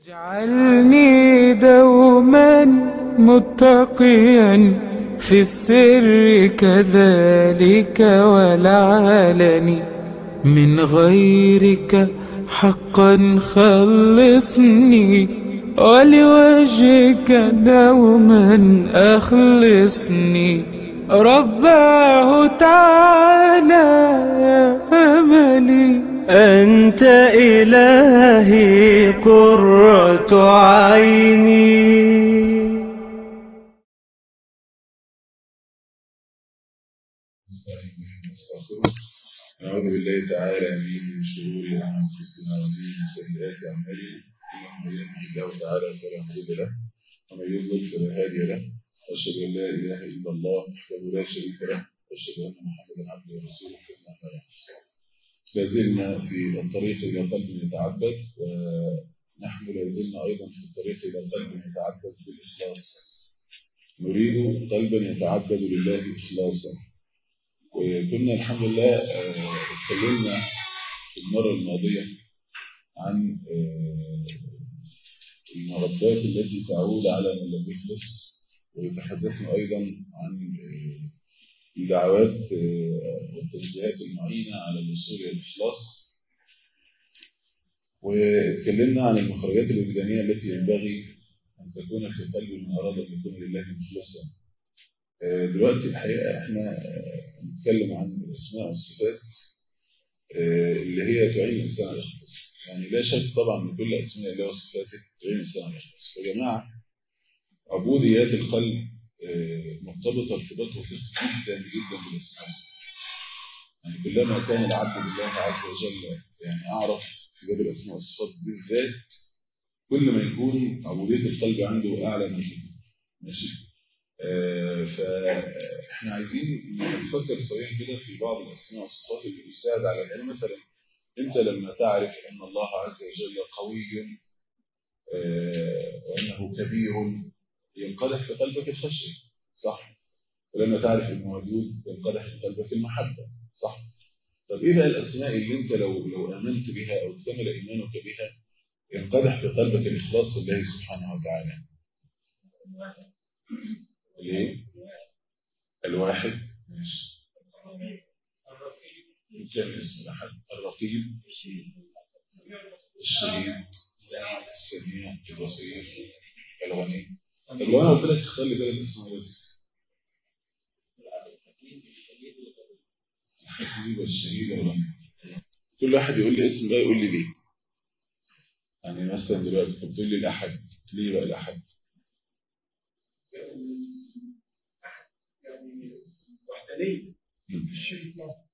اجعلني دوما متقيا في السر كذلك والعلن من غيرك حقا خلصني ولوجهك دوما أخلصني رباه تعالى يا أملي أنت إلهي قرة عيني نعوذ بالله تعالى من شرور انفسنا ومن سيئات اعمالنا انه من يهده الله تعالى فلا مضل له ومن يضلل فلا هادي له واشهد ان لا اله الا الله وحده لا شريك له واشهد ان محمدا عبده ورسوله ثم اما بعد لازلنا في الطريق الى قلب يتعبد ونحن لازلنا ايضا في الطريق الى قلب يتعبد بالاخلاص نريد قلبا يتعبد لله اخلاصا وكنا الحمد لله اتكلمنا في المرة الماضية عن المردات التي تعود على من لم يخلص وتحدثنا أيضا عن الدعوات والتنزيهات المعينة على الوصول إلى الإخلاص واتكلمنا عن المخرجات الوجدانية التي ينبغي أن تكون في قلب من أراد أن يكون لله مخلصا دلوقتي الحقيقة احنا نتكلم عن الاسماء والصفات اللي هي تعين الانسان على يخلص يعني لا شك طبعا من كل اسماء الله وصفاته تعين الانسان على يخلص يا جماعه عبوديات القلب مرتبطه ارتباط وثيق جدا جدا بالاسماء والصفات يعني كلما كان العبد بالله عز وجل يعني اعرف في باب الاسماء والصفات بالذات كل ما يكون عبوديه القلب عنده اعلى من كده ماشي فاحنا عايزين نفكر سريعا كده في بعض الاسماء والصفات اللي بتساعد على يعني مثلا انت لما تعرف ان الله عز وجل قوي وانه كبير ينقدح في قلبك الخشيه صح ولما تعرف انه ودود ينقدح في قلبك المحبه صح طب ايه بقى الاسماء اللي انت لو لو امنت بها او اكتمل ايمانك بها ينقدح في قلبك الاخلاص لله سبحانه وتعالى الايه الواحد ماشي كم اسم احد الرقيب الشهيد السميع البصير الغني طب لو انا قلت لك اختار لي ثلاث اسماء بس الحسيب والشهيد والغني كل واحد يقول لي اسم بقى يقول لي ليه يعني مثلا دلوقتي انت بتقول لي الاحد ليه بقى الاحد وحدانية الشرك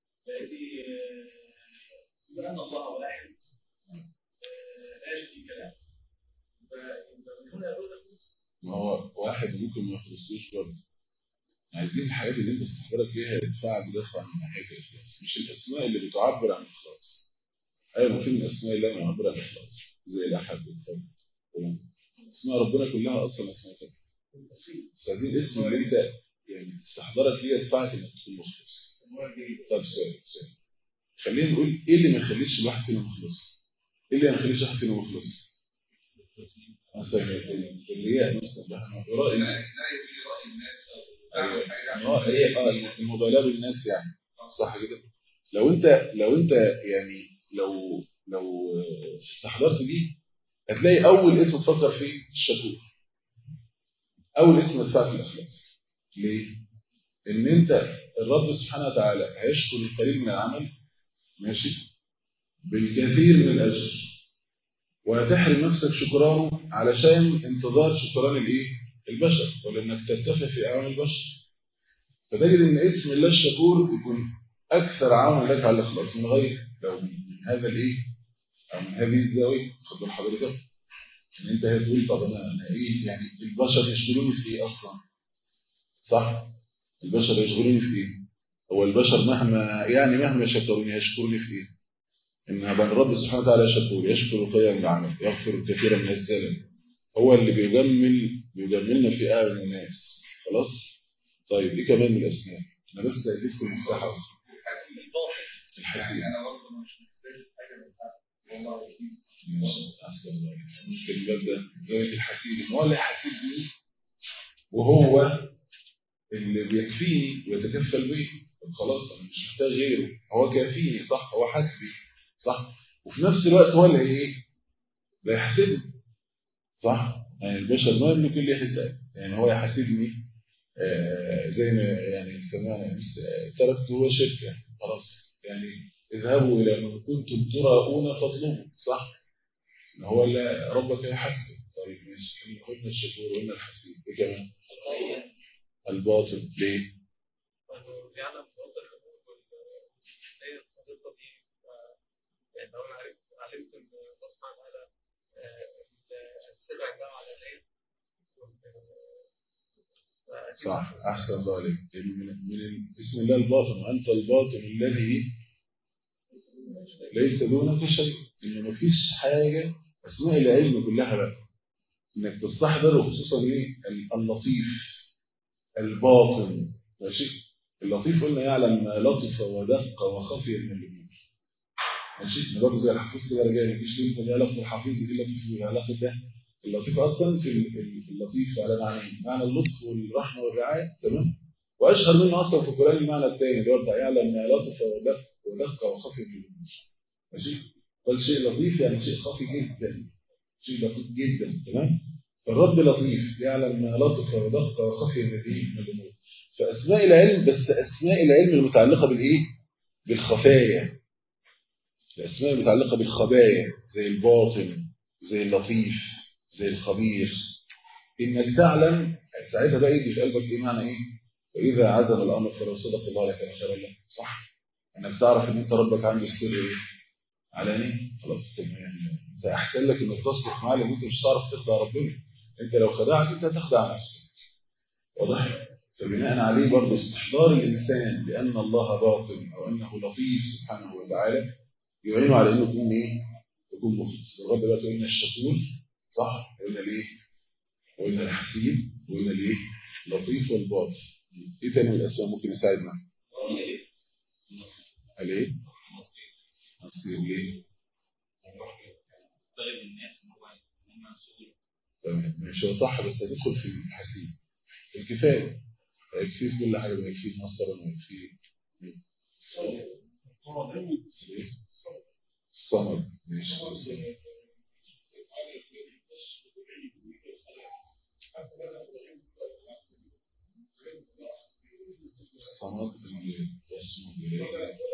لأن الله واحد لا شريك له فمن هنا يقول ما هو واحد ممكن ما يخلصوش برضه عايزين الحاجات اللي انت استحضرك ليها يدفعك دفعا من ناحيه الاخلاص مش الاسماء اللي بتعبر عن الاخلاص ايوه ما في من الاسماء اللي معبره عن الاخلاص زي الاحد والفرد اسماء ربنا كلها اصلا اسماء كده بس عايزين الاسم اللي انت يعني استحضرك ليه يدفعك انك تكون مخلص طب سؤال سؤال خلينا نقول ايه اللي ما يخليش الواحد فينا مخلص ايه اللي ما يخليش واحد فينا مخلص مثلا الرياء مثلا راي الناس اه هي اه المبالاه بالناس يعني صح كده لو انت لو انت يعني لو لو استحضرت دي هتلاقي اول اسم تفكر فيه الشكور اول اسم ادفعك الاخلاص ليه ان انت الرب سبحانه وتعالى هيشكر القليل من العمل ماشي بالكثير من الاجر وهتحرم نفسك شكرانه علشان انتظار شكران الايه البشر ولانك ترتفع في اعوان البشر فتجد ان اسم الله الشكور يكون اكثر عون لك على الاخلاص من غير لو من هذا الايه او من هذه الزاويه خد بال حضرتك ان انت هتقول طب انا انا ايه يعني البشر يشغلوني في ايه اصلا صح البشر يشغلوني في ايه هو البشر مهما يعني مهما شكروني يشكروني في ايه ان الرب سبحانه وتعالى شكور يشكر القيام العمل يغفر الكثير من الزلل هو اللي بيجمل بيجملنا في اعين الناس خلاص طيب ايه كمان من الاسماء انا بس اديتكم المفتاح الحاسب الباطل الحسيب انا برضه مش محتاج حاجه من حد والله احسن الله ممكن الباب ده زاويه الحسيب ان هو اللي يحاسبني وهو اللي بيكفيني ويتكفل بي طب خلاص انا مش محتاج غيره هو كافيني صح هو حاسبي صح وفي نفس الوقت هو اللي ايه لا يحاسبني صح يعني البشر ما يملك الا حساب يعني هو يحاسبني آه زي ما يعني سمعنا امس تركت هو شركه خلاص يعني اذهبوا الى من كنتم تراؤون فاطلبوا صح هو اللي ربك يحاسبك طيب ماشي قلنا الشكور وقلنا الحسيب ايه كمان الباطل ليه يعلم فضل الامور هي القصه دي يعني لو انا عرفت علمت ان الله سبحانه وتعالى السبع ده على الايه صح احسن الله عليك يعني من, من بسم الله الباطن وانت الباطن الذي ليس دونك شيء ان مفيش حاجه اسماء العلم كلها بقى انك تستحضر وخصوصا ايه اللطيف الباطن ماشي اللطيف قلنا يعلم ما لطف ودق وخفي من الامور ماشي برضه زي الحفيظ كده رجع مفيش ليه انت علاقه بالحفيظ ايه لطيف بالعلاقه ده اللطيف اصلا في اللطيف على معنى معنى اللطف والرحمه والرعايه تمام واشهر منه اصلا في القران المعنى الثاني اللي هو بتاع يعلم ما لطف ودق ودق وخفي من الامور ماشي قال شيء لطيف يعني شيء خفي جدا شيء لطيف جدا تمام فالرب لطيف يعلم ما لطف ودق وخفي من الايه من الامور فاسماء العلم بس اسماء العلم المتعلقه بالايه بالخفايا الاسماء المتعلقه بالخبايا زي الباطن زي اللطيف زي الخبير انك تعلم ساعتها بقى يجي في قلبك ايه معنى ايه واذا عزم الامر فلو صدق الله لكان خيرا له صح انك تعرف ان انت ربك عنده السر ايه علاني خلاص يعني انت احسن لك انك تصدق معاه لان انت مش هتعرف تخدع ربنا انت لو خدعت انت هتخدع نفسك واضح فبناء عليه برضه استحضار الانسان بان الله باطن او انه لطيف سبحانه وتعالى يعينه على انه يكون ايه يكون مخلص الرب بقى قلنا الشكور صح قلنا ليه قلنا الحسيب قلنا ليه لطيف والباطن ايه تاني من الاسماء ممكن يساعدنا قال ايه نصير ليه تمام مش هو صح بس هتدخل في الحسيب الكفايه يكفي في كل حاجه يكفي مثلا ويكفي الصمد ماشي الصمد اللي اسمه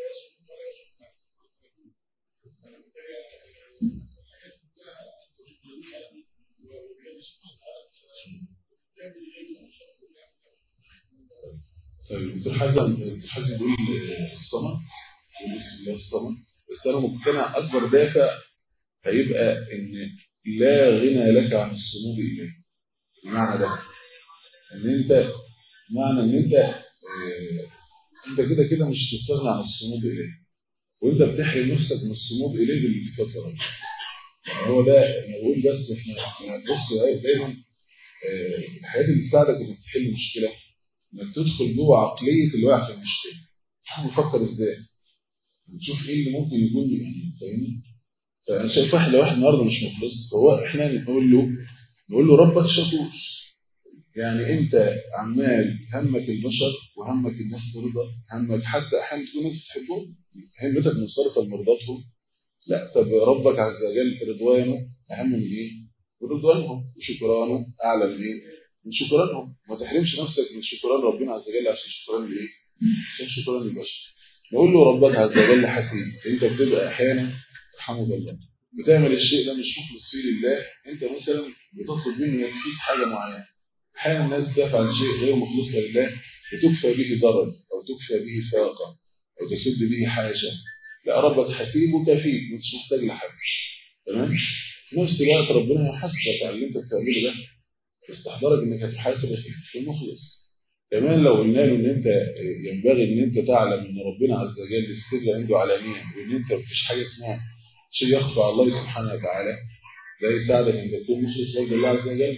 طيب دكتور حازم دكتور حازم بيقول الصمد بيقول بسم الله الصمد بس انا مقتنع اكبر دافع هيبقى ان لا غنى لك عن الصمود اليه المعنى ده ان انت معنى ان انت اه انت كده كده مش تستغنى عن الصمود اليه وانت بتحرم نفسك من الصمود اليه بالالتفات لربنا يعني هو ده انا بقول بس احنا بص دايما اه الحاجات اللي تساعدك انك تحل مشكله انك تدخل جوه عقليه اللي واقع في المشكله شوف بيفكر ازاي تشوف ايه اللي ممكن يكون يعني فاهمني فانا شايف واحد لو واحد النهارده مش مخلص هو احنا نقول له نقول له ربك شكور يعني انت عمال همك البشر وهمك الناس ترضى همك حتى احيانا تكون ناس تحبهم همتك منصرفه لمرضاتهم لا طب ربك عز وجل رضوانه اهم من ايه؟ رضوانهم وشكرانه اعلى من ايه؟ من شكرانهم ما تحرمش نفسك من شكران ربنا عز وجل عشان شكران لايه؟ عشان شكران للبشر نقول له ربك عز وجل حسيب انت بتبقى احيانا رحمه الله بتعمل الشيء ده مش مخلص فيه لله انت مثلا بتطلب منه يكفيك حاجه معينه احيانا الناس تفعل شيء غير مخلص لله وتكفى به ضرر او تكفى به فاقه او تسد به حاجه لا ربك حسيب وكفيك مش محتاج لحد تمام في نفس الوقت ربنا يحاسبك على اللي انت بتعمله ده استحضرك انك هتحاسب في المخلص كمان لو قلنا له ان انت ينبغي ان انت تعلم ان ربنا عز وجل السر عنده علانيه وان انت مفيش حاجه اسمها شيء يخفى على الله سبحانه وتعالى ده يساعدك ان تكون مخلص لرب الله عز وجل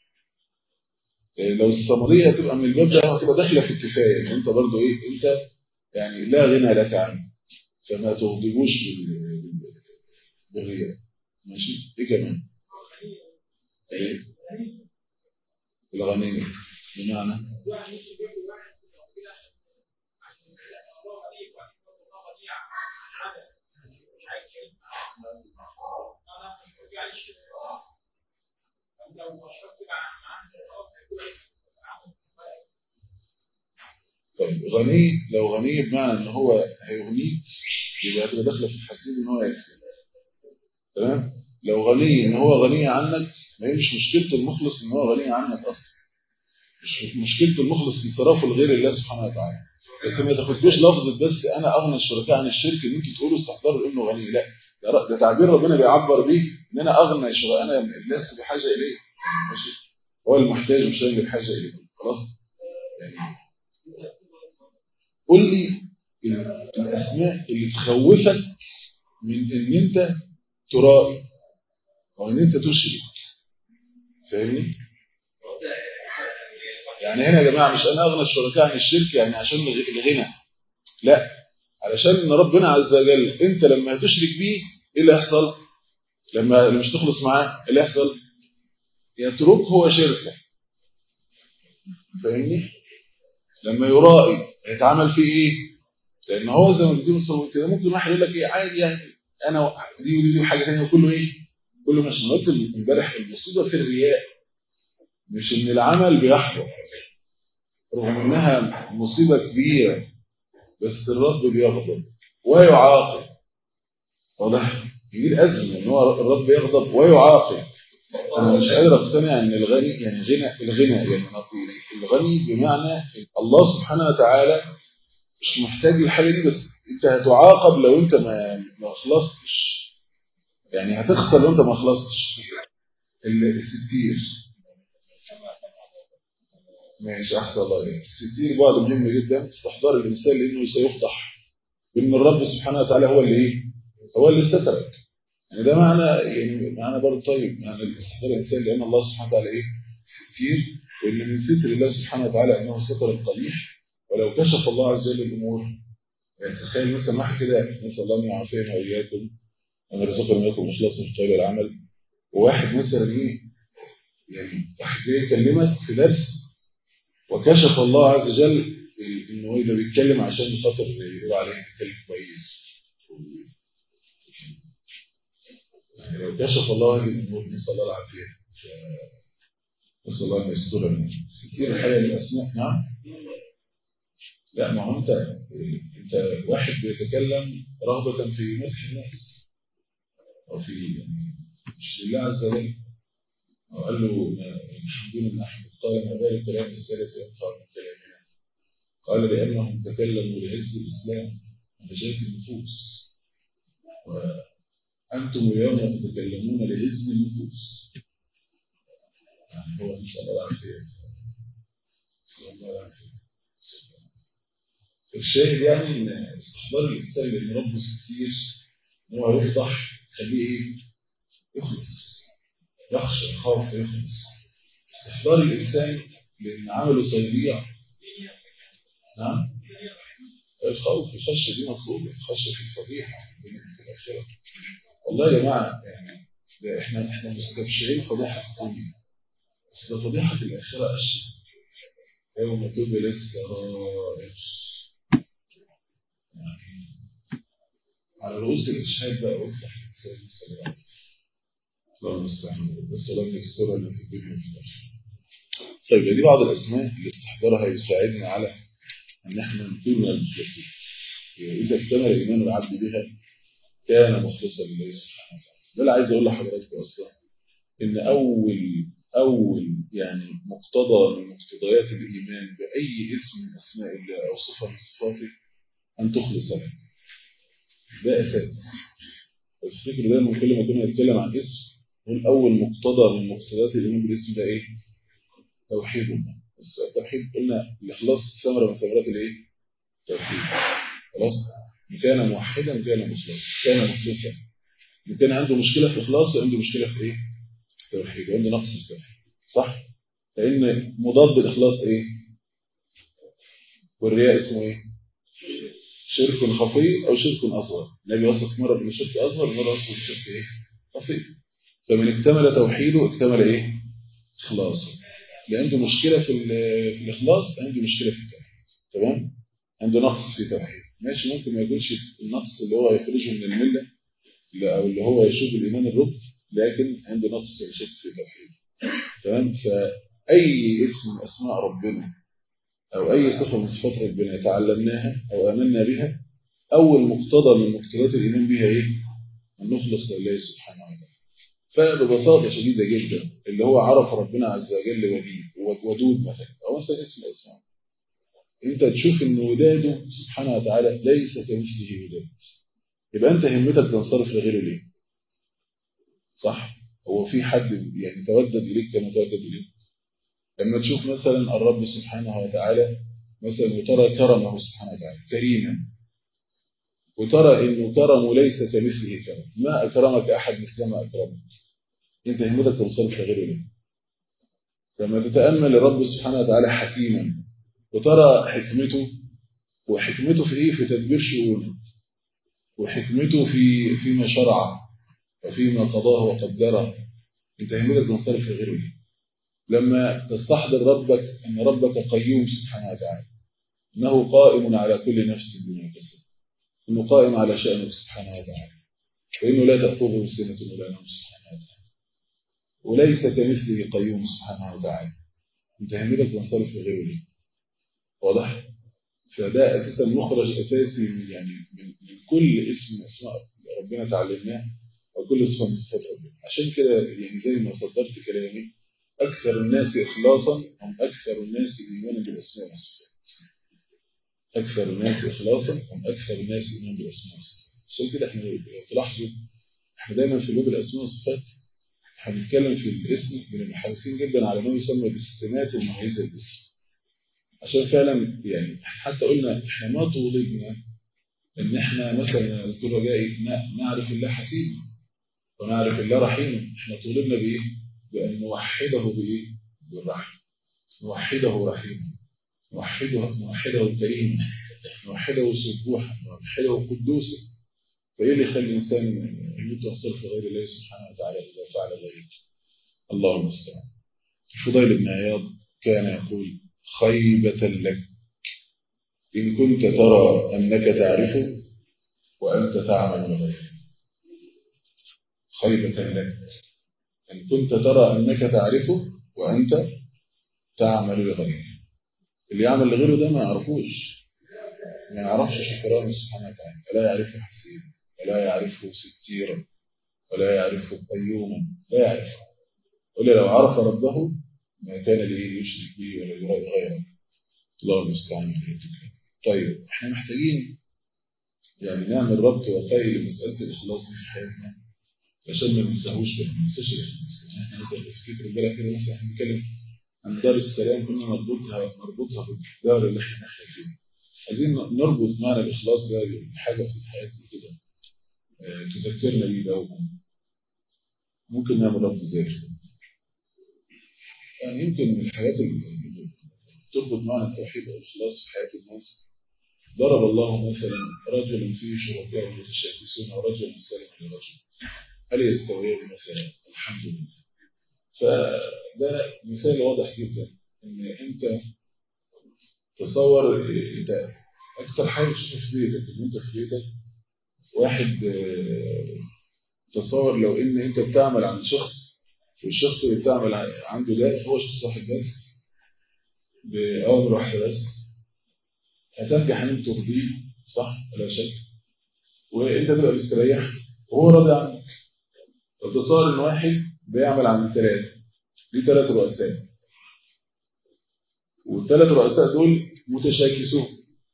لو الصمديه هتبقى من الباب ده هتبقى داخله في الكفايه ان انت برضو ايه انت يعني لا غنى لك عنه فما تغضبوش بالغياب ماشي ايه كمان ايه الغني بمعنى طيب غني لو غني بمعنى ان هو هيغنيك يبقى هتبقى داخله في الحسين ان هو يكفي تمام لو غني ان هو غني عنك ما هي مش مشكله المخلص ان هو غني عنك اصلا مش مشكله المخلص انصرافه لغير الله سبحانه وتعالى بس ما تاخدوش لفظه بس انا اغنى الشركاء عن الشرك ان انتوا تقولوا استحضروا انه غني لا ده ر- ده تعبير ربنا بيعبر بيه ان انا اغنى شركاء انا الناس بحاجه اليه ماشي هو المحتاج مش اللي بحاجه اليه خلاص يعني قول لي ال- الاسماء اللي تخوفك من ان انت ترائي او ان انت تشرك فاهمني يعني هنا يا جماعه مش انا اغنى الشركاء عن الشرك يعني عشان الغ- الغنى لا علشان ان ربنا عز وجل انت لما هتشرك بيه ايه اللي هيحصل لما لما مش تخلص معاه ايه اللي هيحصل يتركه هو شركه فاهمني لما يرائي هيتعمل فيه ايه لان هو زي ما بيقولوا صلوا كده ممكن واحد يقول لك ايه عادي يعني انا و- دي ودي ودي حاجه ثانيه وكله ايه كله مش قلت امبارح المصيبه في الرياء مش ان العمل بيحبط رغم انها مصيبه كبيره بس الرب بيغضب ويعاقب واضح يجي الازمه ان هو الرب يغضب ويعاقب انا مش قادر اقتنع ان الغني يعني غنى الغنى يعني الغني بمعنى الله سبحانه وتعالى مش محتاج للحاجه دي بس انت هتعاقب لو انت ما ما خلصتش يعني هتخسر لو انت ما خلصتش ال- الستير ماشي احسن الله عليك الستير بعد مهم جدا استحضار الانسان لانه سيفضح ان الرب سبحانه وتعالى هو اللي ايه هو اللي سترك يعني ده معنى يعني معنى برضه طيب معنى استحضار الانسان لان الله سبحانه وتعالى ايه ستير وان من ستر الله سبحانه وتعالى انه ستر القبيح ولو كشف الله عز وجل الامور يعني تخيل مثلا واحد كده نسال الله ان يعافينا واياكم وان يرزقنا واياكم اخلاصا في طيب العمل وواحد مثلا ايه يعني واحد جاي يكلمك في درس وكشف الله عز وجل ان هو ده بيتكلم عشان خاطر يقول عليه بيتكلم كويس يعني لو كشف الله هذه الامور نسال الله العافيه ف- نسال الله ان يسترنا ستين حاجه من الاسماء نعم لا ما هو انت انت واحد بيتكلم رغبه في مدح الناس او في يعني مش لله عز وجل وقال له الحمد لله احمد قال ما بال كلام السلف ينفع من كلامنا قال لانهم تكلموا لعز الاسلام ونجاه النفوس وانتم اليوم تتكلمون لعز النفوس يعني هو نسال الله العافيه نسال الله العافيه نسأل الله العافية. فالشاهد يعني ان استحضار الانسان لان ربه ستير ان هو يفضح يخليه ايه؟ يخلص يخشى يخاف يخلص استحضار الإنسان لأن عمله سيضيع نعم الخوف الخشية دي مطلوبة الخشية في الفضيحة في الآخرة والله يا جماعة يعني ده احنا احنا مستبشرين فضيحة الدنيا بس ده فضيحة الآخرة أشد يوم تبلى السرائر يعني على رؤوس الإشهاد بقى وفح الإنسان نسأل الله العافية. الله المستعان بس الله يسترنا في الدنيا وفي الآخرة طيب دي بعض الأسماء اللي استحضارها يساعدنا على أن احنا نكون من المخلصين إذا اكتمل إيمان العبد بها كان مخلصا لله سبحانه وتعالى ده اللي عايز أقول لحضراتكم أصلا إن أول أول يعني مقتضى من مقتضيات الإيمان بأي اسم من أسماء الله أو صفة من صفاته أن تخلص له ده أساس افتكروا دايما كل ما كنا نتكلم عن اسم نقول أول مقتضى من مقتضيات الإيمان بالاسم ده إيه؟ توحيد الله بس التوحيد قلنا الإخلاص ثمرة من ثمرات الإيه؟ التوحيد خلاص إن كان موحدا كان مخلصا كان مخلصا إن كان عنده مشكلة في إخلاص وعنده مشكلة في إيه؟ في التوحيد وعنده نقص في التوحيد صح؟ لأن مضاد الإخلاص إيه؟ والرياء اسمه إيه؟ شرك خفي أو شرك أصغر النبي وصف مرة بالشرك أصغر ومرة وصف بالشرك إيه؟ خفي فمن اكتمل توحيده اكتمل ايه اخلاصه اللي عنده مشكله في ال- في الاخلاص عنده مشكله في التوحيد تمام عنده نقص في التوحيد ماشي ممكن ما يكونش النقص اللي هو يخرجه من المله لا- او اللي هو يشوب الايمان الركن لكن عنده نقص يشك في التوحيد تمام فاي اسم من اسماء ربنا او اي صفه من صفات ربنا تعلمناها او امنا بها اول مقتضى من مقتضيات الايمان بها ايه ان نخلص لله سبحانه وتعالى فببساطه شديده جدا اللي هو عرف ربنا عز وجل وديد ودود مثلا او مثلا اسم الاسماء انت تشوف ان وداده سبحانه وتعالى ليس كمثله وداد يبقى انت همتك تنصرف لغيره ليه صح هو في حد يعني تودد اليك كما تودد اليك لما تشوف مثلا الرب سبحانه وتعالى مثلا وترى كرمه سبحانه وتعالى كريما وترى انه كرمه ليس كمثله كرم ما اكرمك احد مثل ما اكرمك انت همتك تنصرف لغيره ليه لما تتامل الرب سبحانه وتعالى حكيما وترى حكمته وحكمته في ايه في تدبير شؤونه وحكمته في فيما شرع وفيما قضاه وقدره انت همتك تنصرف لغيره ليه لما تستحضر ربك ان ربك قيوم سبحانه وتعالى انه قائم على كل نفس بما كسبت انه قائم على شانه سبحانه وتعالى وانه لا تاخذه سنه ولا نوم سبحانه وتعالى وليس كمثله قيوم سبحانه وتعالى انت همتك تنصرف لغيره ليه واضح فده اساسا مخرج اساسي من يعني من, من كل اسم من اسماء ربنا تعلمناه او كل صفه من صفات ربنا عشان كده يعني زي ما صدرت كلامي اكثر الناس اخلاصا هم اكثر الناس ايمانا بالاسماء والصفات اكثر الناس اخلاصا هم اكثر الناس ايمانا بالاسماء والصفات عشان كده احنا لو تلاحظوا احنا دايما في باب الاسماء والصفات احنا بنتكلم في الاسم بنبقى حريصين جدا على ما يسمى بالسمات المميزه للاسم عشان فعلا يعني حتى قلنا احنا ما طولبنا ان احنا مثلا دكتور رجائي نعرف الله حسيب ونعرف الله رحيم احنا طولبنا بايه؟ بان نوحده بايه؟ بالرحم نوحده رحيما نوحده نوحده كريما نوحده سبوحا نوحده قدوسا فايه اللي يخلي الانسان يموت ويصرف لغير الله سبحانه وتعالى اذا فعل ذلك؟ الله المستعان. الفضيل بن عياض كان يقول خيبة لك إن كنت ترى أنك تعرفه وأنت تعمل لغيره خيبة لك إن كنت ترى أنك تعرفه وأنت تعمل لغيره اللي يعمل لغيره ده ما يعرفوش ما يعرفش شكرانه سبحانه وتعالى ولا يعرفه حسين ولا يعرفه ستيرا ولا يعرفه قيوما لا يعرفه ولا لو عرف ربه ما كان ليه يشرك به ولا يراد غيره الله المستعان طيب احنا محتاجين يعني نعمل ربط واقعي لمساله الاخلاص دي في حياتنا عشان ما ننساهوش ما ننساش الاخلاص احنا مثلا افتكر امبارح كده مثلا احنا بنتكلم عن دار السلام كنا نربطها نربطها بالدار اللي احنا نحيا فيها عايزين نربط معنى الاخلاص ده بحاجه في حياتنا كده اه تذكرنا بيه دوما ممكن نعمل ربط ازاي يعني يمكن من الحاجات اللي تربط معنى التوحيد والإخلاص في حياة الناس ضرب الله مثلا رجلا فيه شركاء متشاكسون ورجلا سلما لرجل هل يستويان مثلا الحمد لله فده مثال واضح جدا ان انت تصور انت اكتر حاجه تشوفها في بيتك ان انت في بيتك واحد تصور لو ان انت بتعمل عند شخص والشخص اللي بتعمل عنده ده هو شخص واحد بس بأوامر واحدة بس هتنجح ان انت ترضيه صح ولا شك وانت تبقى مستريح وهو راضي عنك فتصور ان واحد بيعمل عند ثلاثة ليه ثلاث رؤساء والثلاث رؤساء دول متشاكسون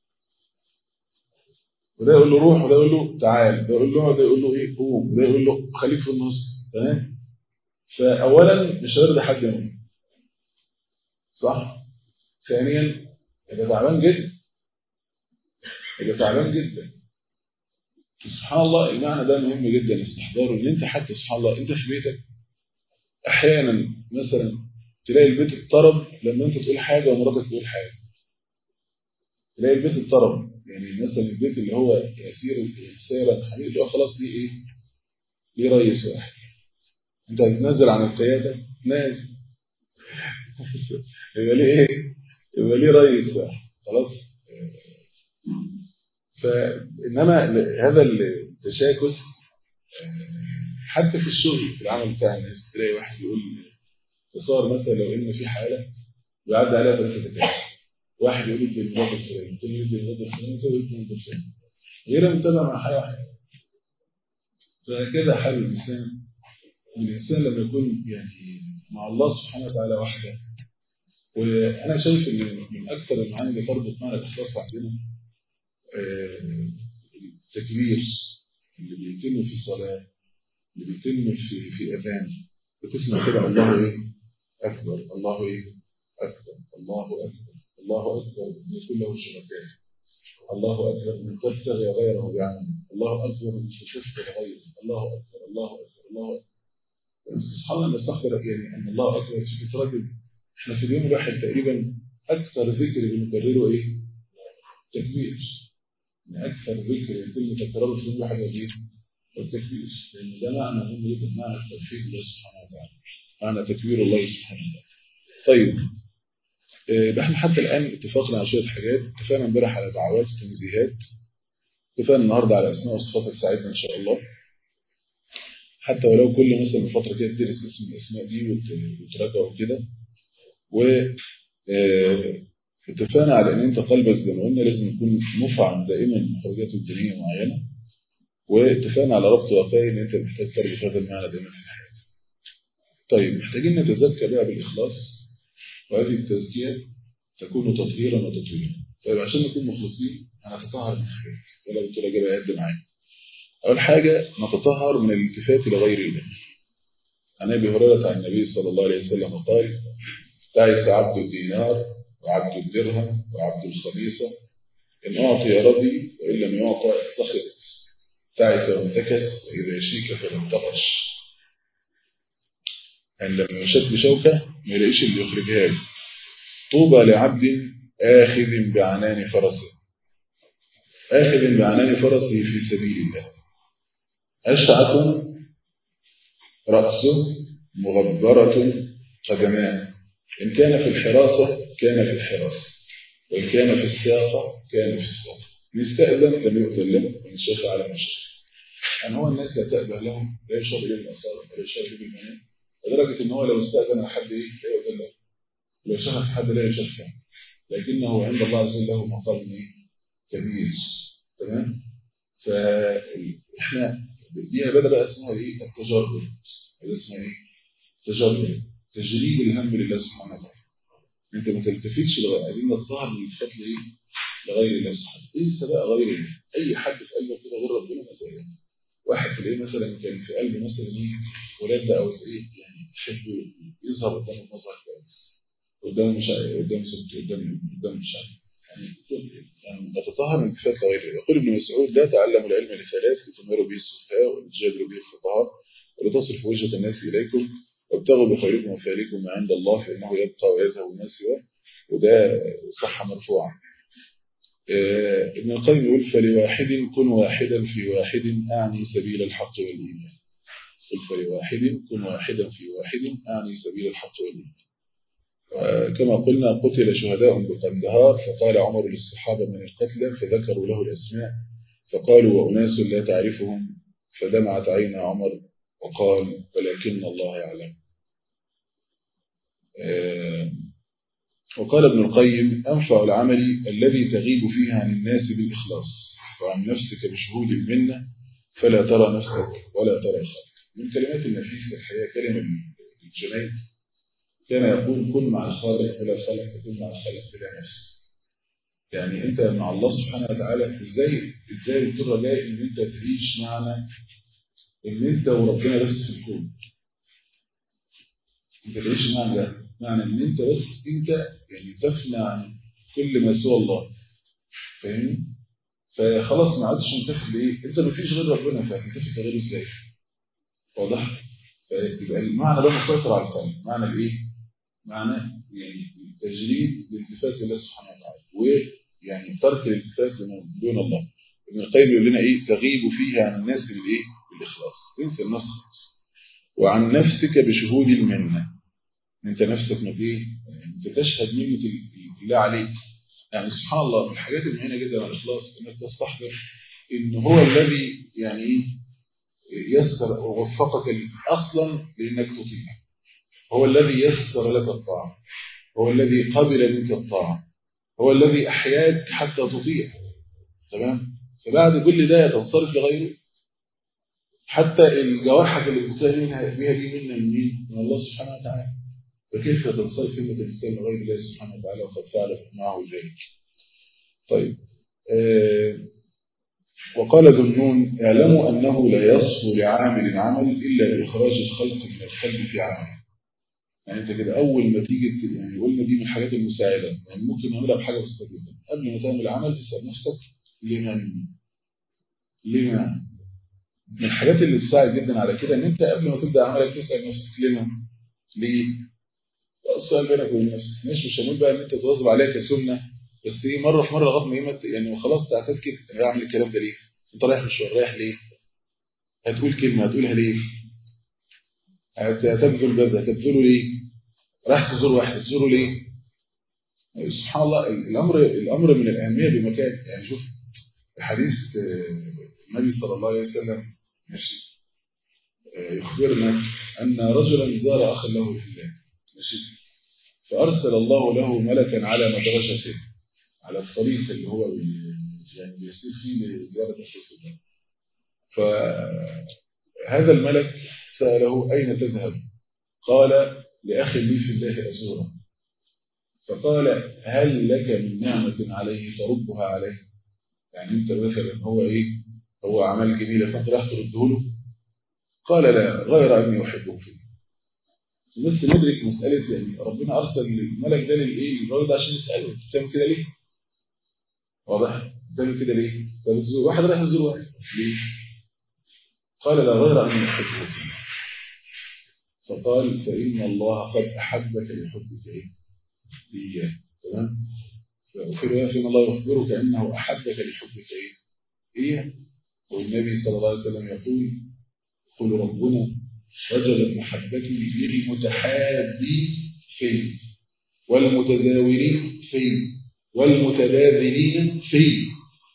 وده يقول له روح وده يقول له تعال ده يقول له ده يقول له ايه قوم وده يقول له خليك في النص تمام فأولا مش هيرضي حد منهم صح؟ ثانيا يبقى تعبان جدا يبقى تعبان جدا سبحان الله المعنى ده مهم جدا استحضاره ان انت حتى سبحان الله انت في بيتك احيانا مثلا تلاقي البيت اضطرب لما انت تقول حاجه ومراتك تقول حاجه تلاقي البيت اضطرب يعني مثلا البيت اللي هو يسير سيرا حبيبي اللي هو خلاص ليه ايه؟ ليه ريس واحد انت هتنزل عن القياده نازل يبقى ليه ايه يبقى ليه رئيس بقى خلاص فانما هذا التشاكس حتى في الشغل في العمل بتاع الناس تلاقي واحد يقول تصور مثلا لو ان في حاله ويعدي عليها ثلاثه دكاتره واحد يقول ادي الموظف الفلاني الثاني يقول ادي الموظف الفلاني الثالث يقول ادي الموظف الفلاني غير متابع مع حاجه واحده فكده حال الانسان الانسان لما يكون يعني مع الله سبحانه وتعالى وحده وانا شايف ان من اكثر المعاني اللي تربط معنا الاخلاص عندنا التكبير اللي بيتم في الصلاه اللي بيتم في في اذان بتسمع كده الله ايه اكبر الله ايه اكبر الله اكبر الله اكبر من كله شركاء الله اكبر من تبتغي غيره بعمل الله اكبر من تكفر غيره الله اكبر الله اكبر الله اكبر سبحان الله نستحضر يعني ان الله اكبر في تردد احنا في اليوم الواحد تقريبا اكثر ذكر بنكرره ايه؟ تكبير يعني اكثر ذكر يتم تكراره في اليوم الواحد هو ايه؟ التكبير لان ده معنى مهم جدا معنى التوحيد الله سبحانه وتعالى معنى تكبير الله سبحانه وتعالى طيب احنا حتى الان اتفقنا على شويه حاجات اتفقنا امبارح على دعوات وتنزيهات اتفقنا النهارده على اسماء وصفات تساعدنا ان شاء الله حتى ولو كل مثلا فتره كده تدرس اسم الاسماء دي وتراجع وكده و اتفقنا على ان انت قلبك زي ما قلنا لازم يكون مفعم دائما بمخرجات الدينيه معينه واتفقنا على ربط واقعي ان انت محتاج تربط هذا المعنى دائما في الحياه. طيب محتاجين نتزكى بقى بالاخلاص وهذه التزكيه تكون تطهيرا وتطويرا. طيب عشان نكون مخلصين هنتطهر من حاجات ولا قلت لك بقى قد معايا. اول حاجه نتطهر من الالتفات لغير الله. عن ابي هريره عن النبي صلى الله عليه وسلم قال تعس عبد الدينار وعبد الدرهم وعبد الخميصه ان اعطي رضي وان لم يعطى سخط تعس وانتكس وإذا شيك فلم تقش يعني لما يشد بشوكة ما يلاقيش اللي يخرجها له طوبى لعبد آخذ بعنان فرسه آخذ بعنان فرسه في سبيل الله أشعث رأسه مغبرة قدماه إن كان في الحراسة كان في الحراسة وإن كان في الساقة كان في الساقة نستأذن لم يؤذن له من الشيخ على مشيخ يعني هو الناس لا تأبه لهم لا يشرب إليه الأسرار ولا يشرب إليه المنام لدرجة إن هو لو استأذن على حد إيه لا يؤذن له لو شغف حد لا يشفع لكنه عند الله عز وجل له مقام إيه كبير تمام فإحنا دي عبادة بقى اسمها إيه التجرد هذا اسمها إيه تجرد تجريد الهم لله سبحانه وتعالى انت ما تلتفتش لغير عايزين نتطهر من الفضل ايه لغير الله سبحانه انسى بقى غير الله اي حد في قلبك كده غير ربنا ما تقلق واحد تلاقيه مثلا كان في قلبه مثلا ايه فلان ده او ايه يعني يحب يظهر قدام المظهر كويس قدام مش قدام صوت قدام قدام مش عارف يعني يعني نتطهر من التفات لغير الله يقول ابن مسعود لا تعلموا العلم لثلاث لتماروا به السفهاء ولتجادلوا به الفقهاء ولتصرف وجهة الناس اليكم وابتغوا بخيركم وفعلكم ما عند الله فإنه يبقى ويذهب ما سواه وده صح مرفوعا آه ابن القيم يقول فلواحد كن واحدا في واحد أعني سبيل الحق والإيمان قل فلواحد كن واحدا في واحد أعني سبيل الحق والإيمان كما قلنا قتل شهداء بقندهار فقال عمر للصحابة من القتلى فذكروا له الأسماء فقالوا وأناس لا تعرفهم فدمعت عين عمر وقال ولكن الله يعلم وقال ابن القيم أنفع العمل الذي تغيب فيه عن الناس بالإخلاص وعن نفسك بشهود منه فلا ترى نفسك ولا ترى الخلق من كلمات النفيس الحقيقة كلمة الجنيد كان يقول كن مع الخالق بلا خلق وكن مع الخلق بلا نفس يعني انت مع الله سبحانه وتعالى ازاي ازاي الرجاء ان انت تعيش معنا ان انت وربنا بس في الكون انت تعيش معنى ده معنى ان انت بس انت يعني تفنى عن كل ما سوى الله فاهمني فخلاص ما عادش منتفي لايه انت ما فيش غير ربنا فهتنتفي غيره ازاي واضح فيبقى المعنى ده مسيطر على القلب معنى الايه معنى يعني تجريد الالتفات لله سبحانه وتعالى ويعني ترك الالتفات دون الله ابن القيم يقول لنا ايه تغيب فيها عن الناس بالايه بالاخلاص انسى الناس خلاص وعن نفسك بشهود المنة انت نفسك ما ايه انت تشهد منة الله عليك يعني سبحان الله من الحاجات المهمة جدا على الإخلاص انك تستحضر ان هو الذي يعني ايه يسر ووفقك اصلا لانك تطيع هو الذي يسر لك الطاعة هو الذي قبل منك الطاعة هو الذي أحياك حتى تطيع تمام فبعد كل ده تنصرف لغيره حتى الجوارحك اللي بتطيع منها بها دي منا من مين؟ من الله سبحانه وتعالى فكيف تنصرف همة الإنسان لغير الله سبحانه وتعالى وقد فعل معه ذلك طيب آه وقال ذنون اعلموا أنه لا يصفو لعامل عمل إلا بإخراج الخلق من القلب في عمله يعني انت كده اول ما تيجي يعني قلنا دي من الحاجات المساعده يعني ممكن نعملها بحاجه بسيطه جدا قبل ما تعمل عمل تسال نفسك لمن لما من الحاجات اللي تساعد جدا على كده ان انت قبل ما تبدا عملك تسال نفسك لما ليه السؤال بينك وبين نفسك مش مش هنقول بقى ان انت تواظب عليها كسنه بس ايه مره في مره لغايه ما يمت يعني خلاص تعتاد كده انا بعمل الكلام ده ليه انت رايح مشوار رايح ليه هتقول كلمه هتقولها ليه هتبذل كذا هتبذله ليه راح تزور واحد تزوره ليه سبحان الله الامر الامر من الاهميه بمكان يعني شوف حديث النبي صلى الله عليه وسلم ماشي يخبرنا ان رجلا زار اخا له في الله ماشي فارسل الله له ملكا على مدرجته على الطريق اللي هو يعني بيسير فيه لزياره اخيه في الله فهذا الملك ساله اين تذهب قال لأخ لي في الله أزوره فقال هل لك من نعمة عليه تردها عليه يعني أنت مثلا هو إيه هو عمل جميلة فأنت راح ترده له قال لا غير أني أحبه فيه بس ندرك مسألة يعني ربنا أرسل الملك ده للإيه للراجل ده عشان يسأله بتعمل كده ليه واضح بتعمل كده ليه طب واحد رايح يزور واحد ليه قال لا غير أني أحبه فيه فقال فإن الله قد أحبك لحبك إيه؟ إياه تمام؟ وفي رواية فإن الله يخبرك أنه أحبك لحبك إيه؟ إياه والنبي صلى الله عليه وسلم يقول يقول ربنا وجدت محبتي للمتحابين فيه والمتزاورين فيه والمتباذلين فيه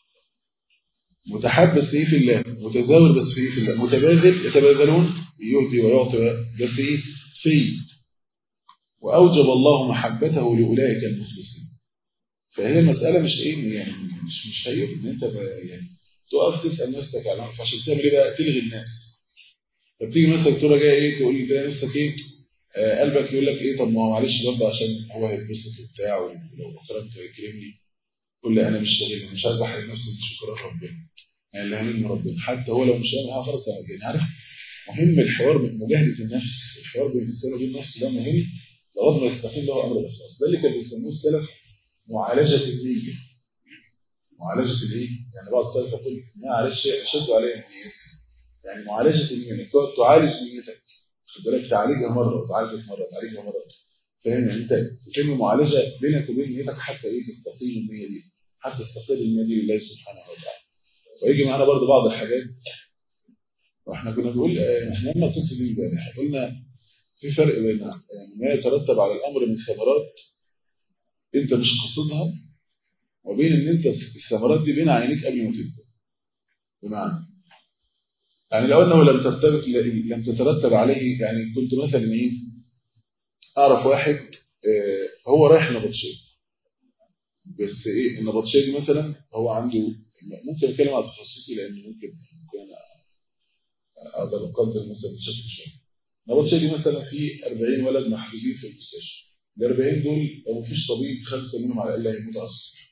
متحاب بس ايه في الله متزاور بس في في الله متباذل يتباذلون يهدي ويعطي بس ايه في واوجب الله محبته لاولئك المخلصين فهي المساله مش ايه يعني مش مش هي ان انت يعني تقف تسال نفسك على فعشان تعمل ايه بقى تلغي الناس فبتيجي مثلا تقول جاي ايه تقول لي ده نفسك ايه آه قلبك يقول لك ايه طب ما هو معلش برضه عشان هو هيتبسط وبتاع ولو اكرمت هيكرمني قول لي انا مش شاغل مش عايز احرم نفسي بشكر ربنا يعني اللي همني ربنا حتى هو لو مش هيعمل خلاص يعني عارف مهم الحوار مجاهده النفس الحوار بين الانسان وبين النفس ده مهم لغايه ما يستقيم له امر الاخلاص ده اللي كان بيسموه السلف معالجه النيه معالجه الايه يعني بعض السلف يقول معلش اشد عليا النيات يعني معالجه النيه انك تقعد تعالج نيتك خد بالك تعالجها مره وتعالجها مره وتعالجها مره فاهم يعني انت تتم معالجه بينك وبين نيتك حتى ايه تستقيم النيه دي حتى تستقيم النيه دي لله سبحانه وتعالى ويجي معانا برضو بعض الحاجات واحنا كنا بنقول احنا قلنا القصه دي امبارح قلنا في فرق بين يعني ما يترتب على الامر من ثمرات انت مش قاصدها وبين ان انت الثمرات دي بين عينيك قبل ما تبدا بمعنى يعني لو انه لم ترتبط لم تترتب عليه يعني كنت مثلا ايه اعرف واحد اه هو رايح نبطشيه بس ايه النبطشيه دي مثلا هو عنده ممكن اتكلم على تخصصي لان ممكن يكون اقدر اقدر مثلا بشكل شويه نبطشيه دي مثلا في 40 ولد محجوزين في المستشفى ال 40 دول لو مفيش طبيب خمسه منهم على الاقل هيموتوا على الصبح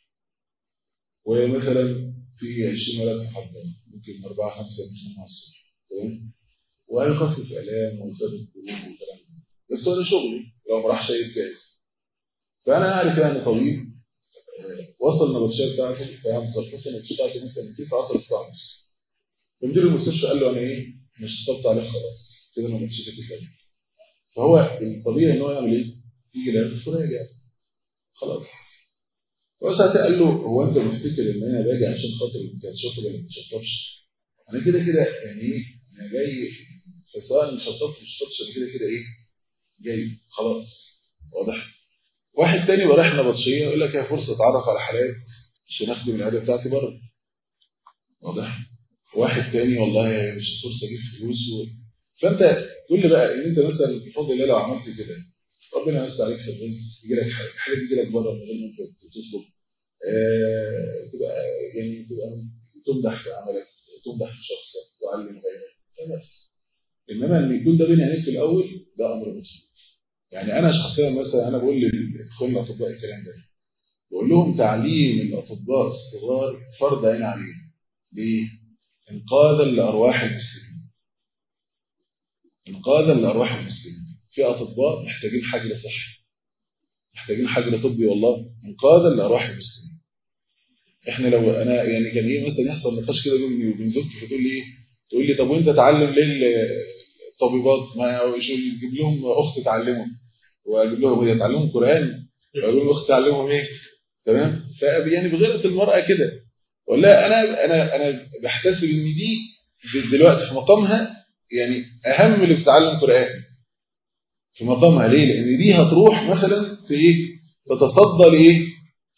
ومثلا في 20 ولد في حضانه ممكن اربعه خمسه يموتوا على الصبح تمام وهيخفف الام ويثبت قلوب والكلام ده بس هو ده شغلي لو ما راحش يتجاز فانا اعرف يعني طبيب وصل النبطشيه بتاعته فهم ترخص النبطشيه بتاعته مثلا من 9 10 9 ونص فمدير المستشفى قال له انا ايه مش طبط عليك خلاص كده النبطشيه كده فهو الطبيعي ان هو يعمل ايه؟ يجي يلف وراجع خلاص هو ساعتها قال له هو انت مفتكر ان انا باجي عشان خاطر انت تشطب ولا ما تشطبش انا كده كده يعني ايه انا جاي فسواء شطبت مش شطبتش أنا كده كده ايه جاي خلاص واضح واحد تاني ورايح نبطشيه يقول لك هي فرصه اتعرف على حالات عشان اخدم العاده بتاعتي بره واضح واحد تاني والله مش فرصه اجيب فلوس و... فانت كل بقى ان انت مثلا بفضل الله لو عملت كده ربنا يوسع عليك في الرزق يجي لك حاجه حاجه تيجي لك بره من غير ما انت تطلب آه تبقى يعني تبقى تمدح في عملك تمدح في شخصك تعلم غيرك بس انما ان يكون ده بين عينيك في الاول ده امر مطلوب يعني انا شخصيا مثلا انا بقول لاخواننا الاطباء الكلام ده بقول لهم تعليم الاطباء الصغار فرض عين عليهم ليه؟ انقاذا لارواح المسلمين انقاذا لارواح المسلمين في اطباء محتاجين حجر صحي محتاجين حجر طبي والله انقاذا لارواح المسلمين احنا لو انا يعني كان ايه مثلا يحصل نقاش كده بيني وبين زوجتي فتقول لي ايه تقول لي طب وانت تعلم ليه الطبيبات ما يجيب لهم اخت تعلمهم واجيب لهم هي تعلمهم قران واقول لهم اخت تعلمهم ايه تمام فيعني بغيره المراه كده ولا انا انا انا بحتسب ان دي دلوقتي في مقامها يعني اهم اللي بتتعلم قران في مقامها ليه لان دي هتروح مثلا في ايه تتصدى لايه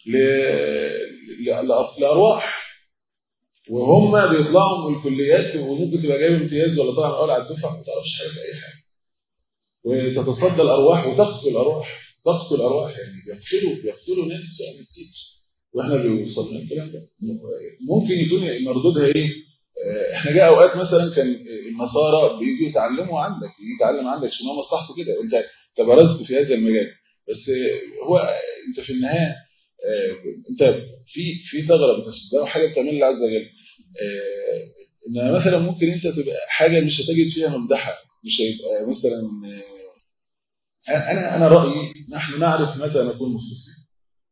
لارواح وهم بيطلعوا من الكليات وممكن تبقى جايب امتياز ولا طالع اول على الدفعه ما تعرفش حاجه في اي حاجه وتتصدى الارواح وتقتل الارواح تقتل الارواح يعني بيقتلوا بيقتلوا ناس يعني كتير واحنا بيوصل لنا الكلام ده ممكن يكون مردودها ايه احنا جاء اوقات مثلا كان النصارى بييجوا يتعلموا عندك يجي يتعلم عندك عشان هو مصلحته كده انت تبرزت في هذا المجال بس هو انت في النهايه انت في في ثغره بتصدقها حاجه بتعملها الله عز وجل ان مثلا ممكن انت تبقى حاجه مش هتجد فيها ممدحه مش هيبقى مثلا انا انا رايي نحن نعرف متى نكون مخلصين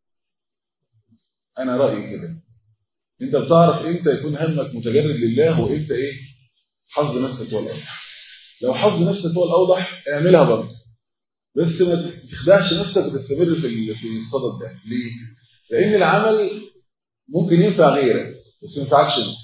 انا رايي كده انت بتعرف امتى يكون همك متجرد لله وامتى ايه حظ نفسك هو الاوضح لو حظ نفسك هو الاوضح اعملها برضه بس ما تخدعش نفسك وتستمر في في الصدد ده ليه لان العمل ممكن ينفع غيرك بس ما ينفعكش انت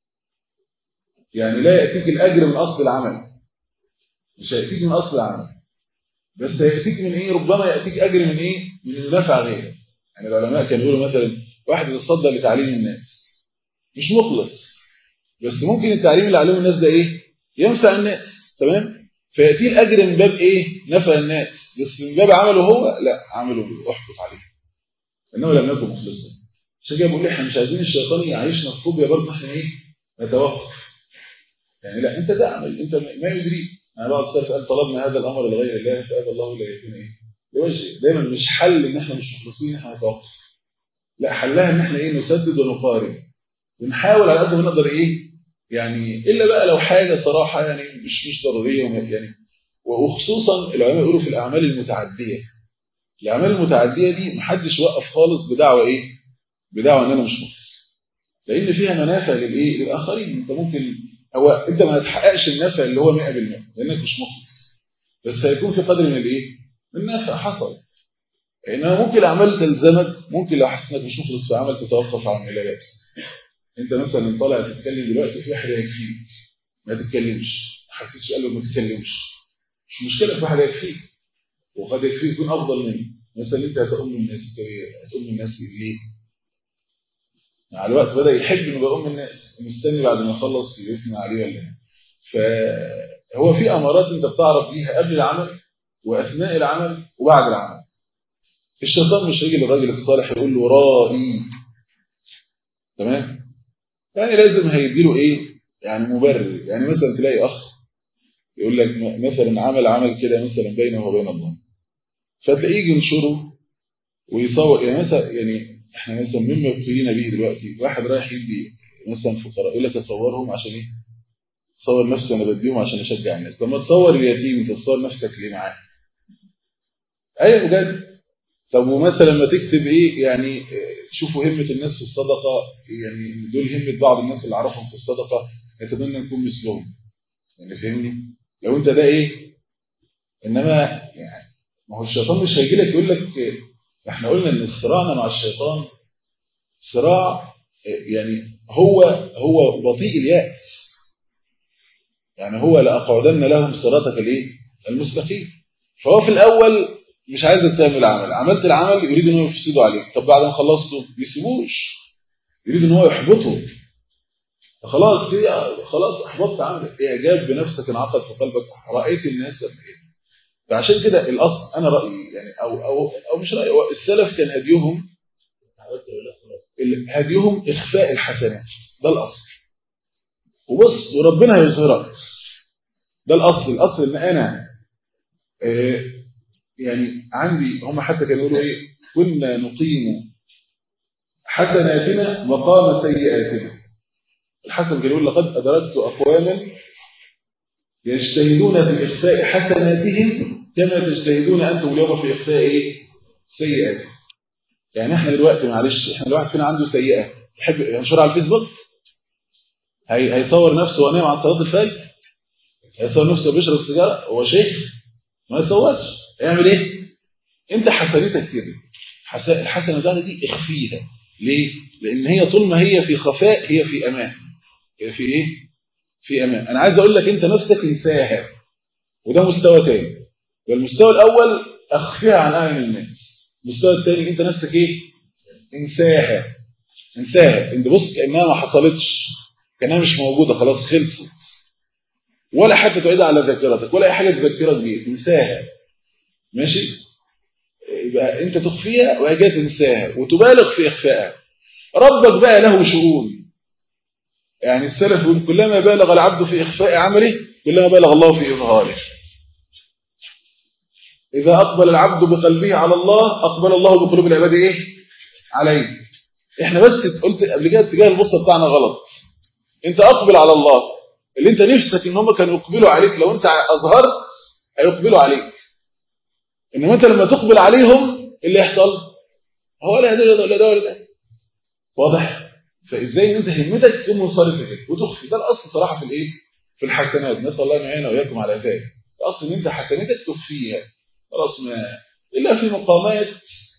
يعني لا ياتيك الاجر من اصل العمل مش هياتيك من اصل العمل بس هياتيك من ايه ربما ياتيك اجر من ايه من نفع غيرك يعني العلماء كانوا يقولوا مثلا واحد يتصدى لتعليم الناس مش مخلص بس ممكن التعليم اللي علمه الناس ده ايه ينفع الناس تمام فياتيه الاجر من باب ايه نفع الناس بس من باب عمله هو لا عمله احبط عليه انه لم يكن مخلصا عشان كده بقول احنا مش عايزين الشيطان يعيشنا في فوبيا برضه احنا ايه نتوقف يعني لا انت تعمل انت ما يدري انا بعض السلف قال طلبنا هذا الامر لغير الله فابى الله لا يكون ايه لوجه دايما مش حل ان احنا مش مخلصين احنا نتوقف لا حلها ان احنا ايه نسدد ونقارب ونحاول على قد ما نقدر ايه يعني الا بقى لو حاجه صراحه يعني مش مش ضروريه يعني وخصوصا العلماء يقولوا في الاعمال المتعديه الاعمال المتعديه دي محدش وقف خالص بدعوه ايه بدعوه ان انا مش مخلص لان فيها منافع للايه للاخرين انت ممكن هو انت ما هتحققش النفع اللي هو 100% لانك مش مخلص بس هيكون في قدر من الايه من النفع حصل انما ممكن الاعمال تلزمك ممكن لو حسيت انك مش مخلص في عمل تتوقف عن العلاج بس انت مثلا طالع تتكلم دلوقتي في واحد هيكفيك ما تتكلمش ما حسيتش قال له ما تتكلمش مش مشكله في واحد هيكفيك وقد يكفيك يكون افضل منه مثلا انت هتؤم الناس هتؤم الناس ليه مع الوقت بدا يحب انه يؤم الناس مستني بعد ما يخلص يثني عليه ولا فهو في امارات انت بتعرف بيها قبل العمل واثناء العمل وبعد العمل الشيطان مش هيجي للراجل الصالح يقول له رائي تمام يعني لازم هيديله ايه يعني مبرر يعني مثلا تلاقي اخ يقول لك مثلا عمل عمل كده مثلا بينه وبين الله فتلاقيه يجي ينشره ويصور يعني مثلا يعني احنا مثلا مما ابتلينا به دلوقتي واحد رايح يدي مثلا فقراء يقول لك اصورهم عشان ايه صور نفسي انا بديهم عشان اشجع الناس لما تصور اليتيم انت تصور نفسك ليه معاه ايوه بجد طب ومثلا ما تكتب ايه يعني شوفوا همة الناس في الصدقة يعني دول همة بعض الناس اللي اعرفهم في الصدقة نتمنى نكون مثلهم يعني فهمني لو انت ده ايه انما يعني ما هو الشيطان مش هيجي لك يقول لك احنا قلنا ان صراعنا مع الشيطان صراع يعني هو هو بطيء اليأس يعني هو لأقعدن لهم صراطك الايه المستقيم فهو في الأول مش عايزك تعمل عمل عملت العمل يريد ان هو يفسده عليك طب بعد ما خلصته ما يسيبوش يريد ان هو يحبطه خلاص كده خلاص احبطت عملك اعجاب بنفسك انعقد في قلبك رايت الناس قد ايه فعشان كده الاصل انا رايي يعني او او او مش رايي هو السلف كان هديهم ال- هديهم اخفاء الحسنات ده الاصل وبص وربنا هيظهرك ده الاصل الاصل ان انا آه، يعني عندي هم حتى كانوا يقولوا ايه كنا نقيم حسناتنا مقام سيئاتنا الحسن كان يقول لقد ادركت اقواما يجتهدون في اخفاء حسناتهم كما تجتهدون انتم اليوم في اخفاء ايه سيئاتكم يعني احنا دلوقتي معلش احنا الواحد فينا عنده سيئه يحب ينشرها على الفيسبوك هي هيصور نفسه وهو نايم على صلاه الفجر هيصور نفسه بيشرب سيجاره هو شيخ ما يصورش يعمل ايه انت حسنتك كده حس- الحسنه بتاعتك دي اخفيها ليه لان هي طول ما هي في خفاء هي في امان هي في ايه في امان انا عايز اقول لك انت نفسك انساها وده مستوى تاني والمستوى الاول اخفيها عن اعين الناس المستوى الثاني انت نفسك ايه انساها انساها انت بص كانها ما حصلتش كانها مش موجوده خلاص خلصت ولا حتى تعيدها على ذاكرتك ولا اي حاجه تذكرك بيها تنساها ماشي يبقى انت تخفيها وهي جايه تنساها وتبالغ في اخفائها ربك بقى له شؤون يعني السلف يقول كلما بالغ العبد في اخفاء عمله كلما بالغ الله في اظهاره اذا اقبل العبد بقلبه على الله اقبل الله بقلوب العباد ايه عليه احنا بس قلت قبل كده اتجاه البصه بتاعنا غلط انت اقبل على الله اللي انت نفسك ان هم كانوا يقبلوا عليك لو انت اظهرت هيقبلوا عليك انما انت لما تقبل عليهم إيه اللي يحصل هو لا ده ولا ده ولا ده واضح فازاي ان انت همتك تكون منصرفه كده وتخفي ده الاصل صراحه في الايه في الحسنات نسال الله ان يعيننا واياكم على ذلك الاصل ان انت حسناتك تخفيها خلاص ما الا في مقامات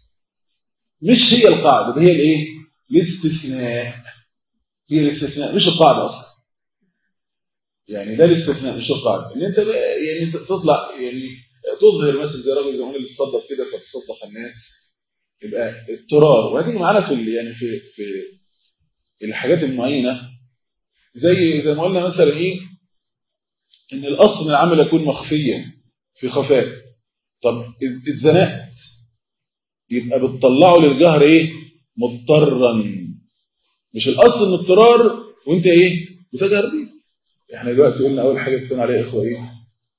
مش هي القاعده ده هي الايه الاستثناء هي الاستثناء مش القاعده اصلا يعني ده الاستثناء مش القاعده ان انت بقى يعني تطلع يعني تظهر مثلا زي راجل زمان اللي تصدق كده فتصدق الناس يبقى اضطرار وهتيجي معانا في ال- يعني في في الحاجات المعينه زي زي ما قلنا مثلا ايه ان الاصل من العمل يكون مخفيا في خفاء طب ات- اتزنقت يبقى بتطلعه للجهر ايه مضطرا مش الاصل ان اضطرار وانت ايه بتجهر بيه احنا دلوقتي قلنا اول حاجه اتفقنا عليها يا اخوه ايه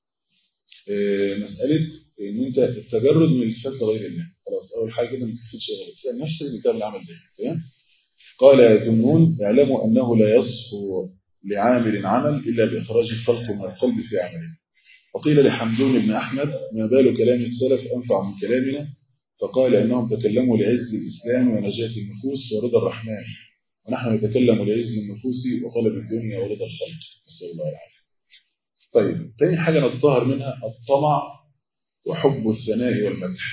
آه، مساله ان انت التجرد من الصفات لغير الله خلاص اول حاجه كده ما تفتش غير تسال نفسك ان تعمل العمل ده تمام قال يظنون اعلموا انه لا يصفو لعامل عمل الا باخراج الخلق من القلب في عمله وقيل لحمدون بن احمد ما بال كلام السلف انفع من كلامنا فقال انهم تكلموا لعز الاسلام ونجاه النفوس ورضا الرحمن ونحن نتكلم لعز النفوس وطلب الدنيا ورضا الخلق نسال الله العافيه طيب تاني حاجه نتطهر منها الطمع وحب الثناء والمدح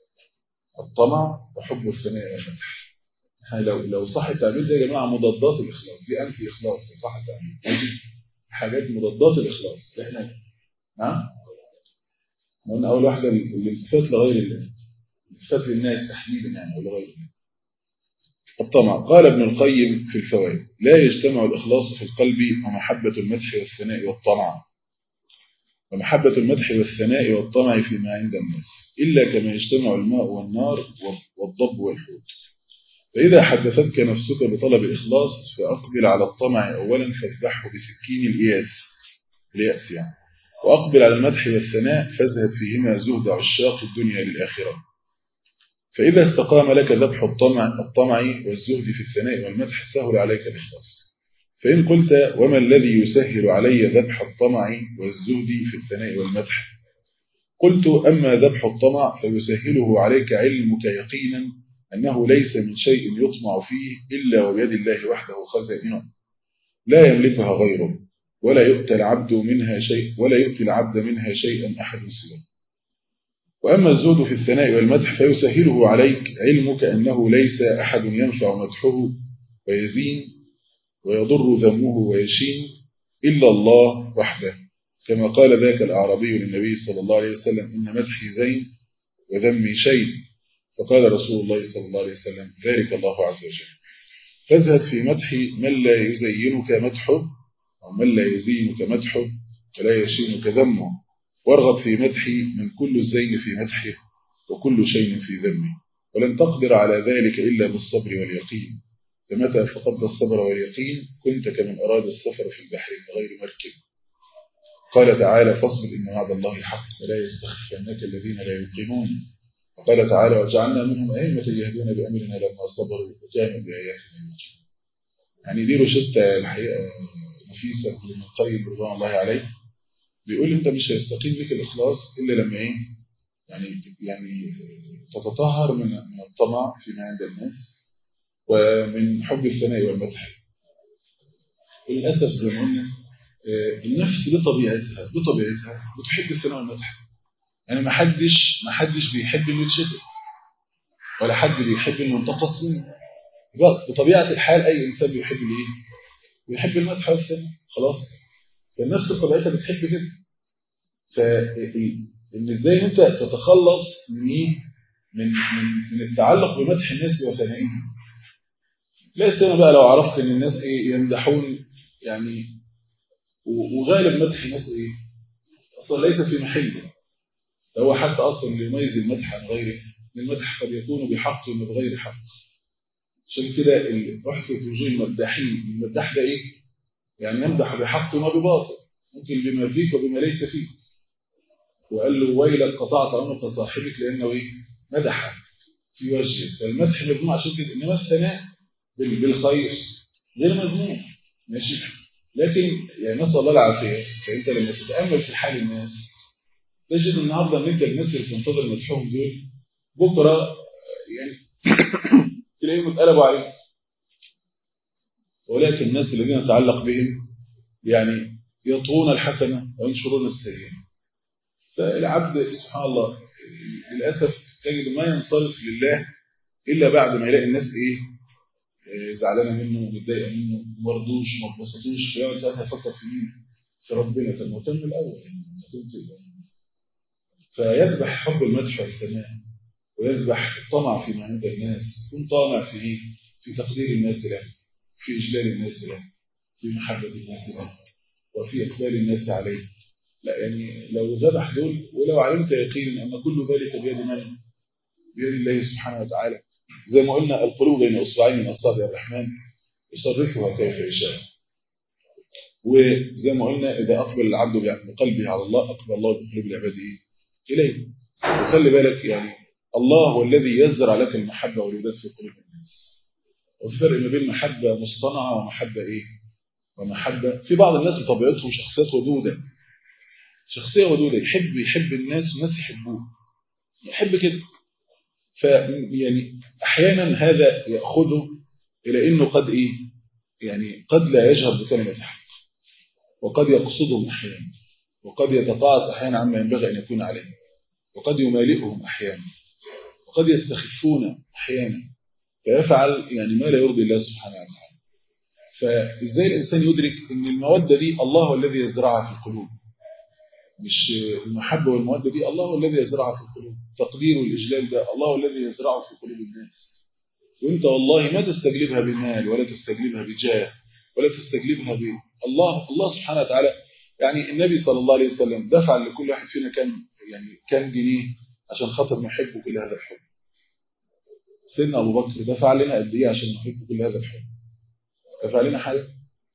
الطمع وحب الثناء والمدح احنا لو لو صح التعبير ده يا جماعه مضادات الاخلاص دي انتي اخلاص صح التعبير حاجات مضادات الاخلاص اللي احنا نعم احنا قلنا اول واحده الالتفات لغير الله الالتفات للناس تحديدا يعني او لغير الله الطمع قال ابن القيم في الفوائد لا يجتمع الإخلاص في القلب ومحبة المدح والثناء والطمع ومحبة المدح والثناء والطمع فيما عند الناس إلا كما يجتمع الماء والنار والضب والحوت فإذا حدثتك نفسك بطلب الإخلاص فأقبل على الطمع أولا فاذبحه بسكين الإياس اليأس يعني وأقبل على المدح والثناء فازهد فيهما زهد عشاق الدنيا للآخرة فإذا استقام لك ذبح الطمع, الطمع والزهد في الثناء والمدح سهل عليك الإخلاص فإن قلت وما الذي يسهل علي ذبح الطمع والزهد في الثناء والمدح قلت أما ذبح الطمع فيسهله عليك علمك يقينا أنه ليس من شيء يطمع فيه إلا وبيد الله وحده خزائنه لا يملكها غيره ولا يؤتى العبد منها شيء ولا يؤتي العبد منها شيئا أحد سواه وأما الزهد في الثناء والمدح فيسهله عليك علمك أنه ليس أحد ينفع مدحه ويزين ويضر ذمه ويشين إلا الله وحده كما قال ذاك الأعرابي للنبي صلى الله عليه وسلم إن مدحي زين وذمي شيء فقال رسول الله صلى الله عليه وسلم ذلك الله عز وجل فازهد في مدح من لا يزينك مدحه أو من لا يزينك مدحه ولا يشينك ذمه وارغب في مدحي من كل الزين في مدحه وكل شيء في ذمه ولن تقدر على ذلك إلا بالصبر واليقين فمتى فقدت الصبر واليقين كنت كمن أراد السفر في البحر من غير مركب قال تعالى فاصبر إن وعد الله حق ولا يستخفنك الذين لا يوقنون وقال تعالى وجعلنا منهم أئمة يهدون بأمرنا لما صبروا وكانوا بآياتنا يوقنون يعني دي روشتة الحقيقة نفيسة من القيم رضوان الله عليه بيقول انت مش هيستقيم بك الإخلاص إلا لما إيه يعني يعني تتطهر من من الطمع فيما عند الناس ومن حب الثناء والمدح للأسف زي ما قلنا النفس بطبيعتها بطبيعتها بتحب الثناء والمدح يعني ما حدش ما حدش بيحب انه يتشتم ولا حد بيحب انه ينتقص منه بطبيعه الحال اي انسان بيحب الايه بيحب المدح والثناء خلاص فالنفس بطبيعتها بتحب كده ف ان ازاي انت تتخلص من ايه من من من التعلق بمدح الناس وثنائهم لا سيما بقى لو عرفت ان الناس ايه يمدحون يعني وغالب مدح الناس ايه اصلا ليس في محله هو حتى اصلا يميز المدح عن غيره المدح قد يكون بحق وبغير حق عشان كده بحث وجوه المداحين المداح ده ايه يعني يمدح بحق وبباطل ممكن بما فيك وبما ليس فيك وقال له ويلك قطعت عنق صاحبك لانه ايه مدحك في وجهه فالمدح مذموم عشان كده انما الثناء بالخير غير مذموم ماشي لكن يعني نسال الله العافيه فانت لما تتامل في حال الناس تجد النهارده ان انت الناس اللي بتنتظر مدحهم دول بكره يعني تلاقيهم اتقلبوا عليك ولكن الناس الذين يتعلق بهم يعني يطون الحسنه وينشرون السيئه فالعبد سبحان الله للاسف تجد ما ينصرف لله الا بعد ما يلاقي الناس ايه زعلانه منه ومتضايقه منه وما رضوش وما اتبسطوش فيقعد ساعتها يفكر في مين؟ في ربنا طب ما تم الاول يعني فيذبح حب المدح والثناء ويذبح الطمع فيما عند الناس كن طامع في ايه؟ في تقدير الناس له في اجلال الناس له في محبه الناس له وفي اقبال الناس عليه لا يعني لو ذبح دول ولو علمت يقينا ان كل ذلك بيد من؟ بيد الله سبحانه وتعالى زي ما قلنا القلوب بين اصبعين من اصابع الرحمن يصرفها كيف يشاء وزي ما قلنا اذا اقبل العبد بقلبه على الله اقبل الله بقلوب العباد ايه اليه وخلي بالك يعني الله هو الذي يزرع لك المحبه والوداد في قلوب الناس وفي فرق ما بين محبه مصطنعه ومحبه ايه ومحبه في بعض الناس بطبيعتهم شخصيات ودوده شخصيه ودوده يحب يحب الناس والناس يحبوه يحب كده ف يعني احيانا هذا ياخذه الى انه قد ايه يعني قد لا يجهر بكلمه حق وقد يقصدهم احيانا وقد يتقاعس احيانا عما ينبغي ان يكون عليه وقد يمالئهم احيانا وقد يستخفون احيانا فيفعل يعني ما لا يرضي الله سبحانه وتعالى فازاي الانسان يدرك ان الموده دي الله هو الذي يزرعها في القلوب مش المحبة والمودة دي الله هو الذي يزرعها في القلوب تقدير والإجلال ده الله هو الذي يزرعه في قلوب الناس وانت والله ما تستجلبها بمال ولا تستجلبها بجاه ولا تستجلبها ب الله الله سبحانه وتعالى يعني النبي صلى الله عليه وسلم دفع لكل واحد فينا كان يعني كان جنيه عشان خاطر نحب كل هذا الحب سيدنا ابو بكر دفع لنا قد ايه عشان نحب كل هذا الحب دفع لنا حاجه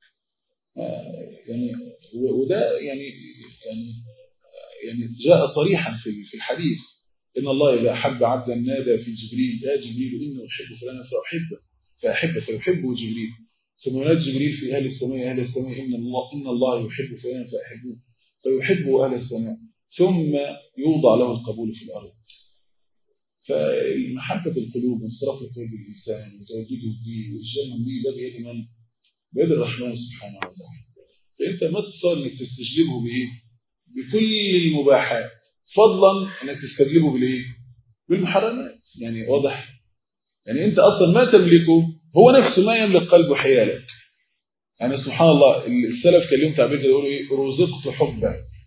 يعني وده يعني يعني يعني جاء صريحا في في الحديث ان الله اذا احب عبدا نادى في جبريل يا جبريل اني احب فلانا فاحبه فاحبه فيحبه جبريل ثم ينادي جبريل في اهل السماء اهل السماء ان الله ان الله يحب فلانا فاحبوه فيحبه اهل السماء ثم يوضع له القبول في الارض فمحبه القلوب وانصراف قلب الانسان وتوجيهه به والجنه به ده بيد من؟ بيد الرحمن سبحانه وتعالى فانت ما تتصور انك تستجلبه بايه؟ بكل المباحات فضلا انك تستجلبه بالايه بالمحرمات يعني واضح يعني انت اصلا ما تملكه هو نفسه ما يملك قلبه حيالك يعني سبحان الله السلف كان لهم تعبير كده يقولوا ايه رزقت حبه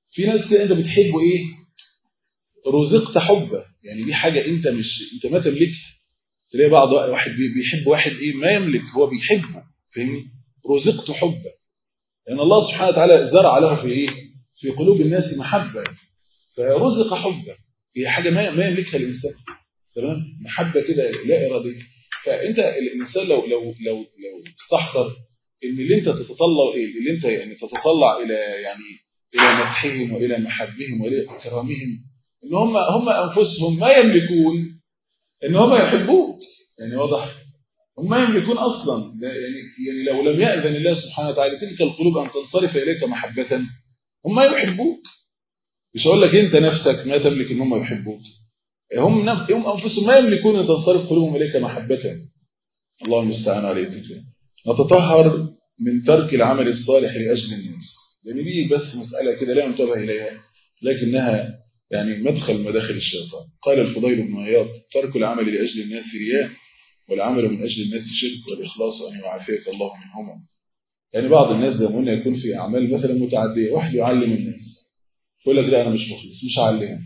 في ناس كده انت بتحبه ايه رزقت حبه يعني دي حاجه انت مش انت ما تملكها تلاقي بعض واحد بي- بيحب واحد ايه ما يملك هو بيحبه فاهمني رزقت حبه لان الله سبحانه وتعالى زرع له في ايه في قلوب الناس محبه فرزق حبه هي حاجه ما ما يملكها الانسان تمام محبه كده لا اراديه فانت الانسان لو لو لو لو استحضر ان اللي انت تتطلع ايه اللي انت يعني تتطلع الى يعني الى مدحهم والى محبهم والى اكرامهم ان هم هم انفسهم ما يملكون ان هم يحبوك يعني واضح هم ما يملكون اصلا ده يعني يعني لو لم ياذن الله سبحانه وتعالى تلك القلوب ان تنصرف اليك محبه هم ما يحبوك مش هقول لك انت نفسك ما تملك ان هم يحبوك هم نف... هم انفسهم ما يملكون ان تنصرف قلوبهم اليك محبه الله المستعان عليه التكليف نتطهر من ترك العمل الصالح لاجل الناس لان دي بس مساله كده لا ينتبه اليها لكنها يعني مدخل من مداخل الشيطان قال الفضيل بن عياض ترك العمل لاجل الناس رياء والعمل من اجل الناس شرك والاخلاص ان يعافيك الله منهما يعني بعض الناس زي ما قلنا يكون في اعمال مثلا متعديه واحد يعلم الناس يقول لك لا انا مش مخلص مش هعلمهم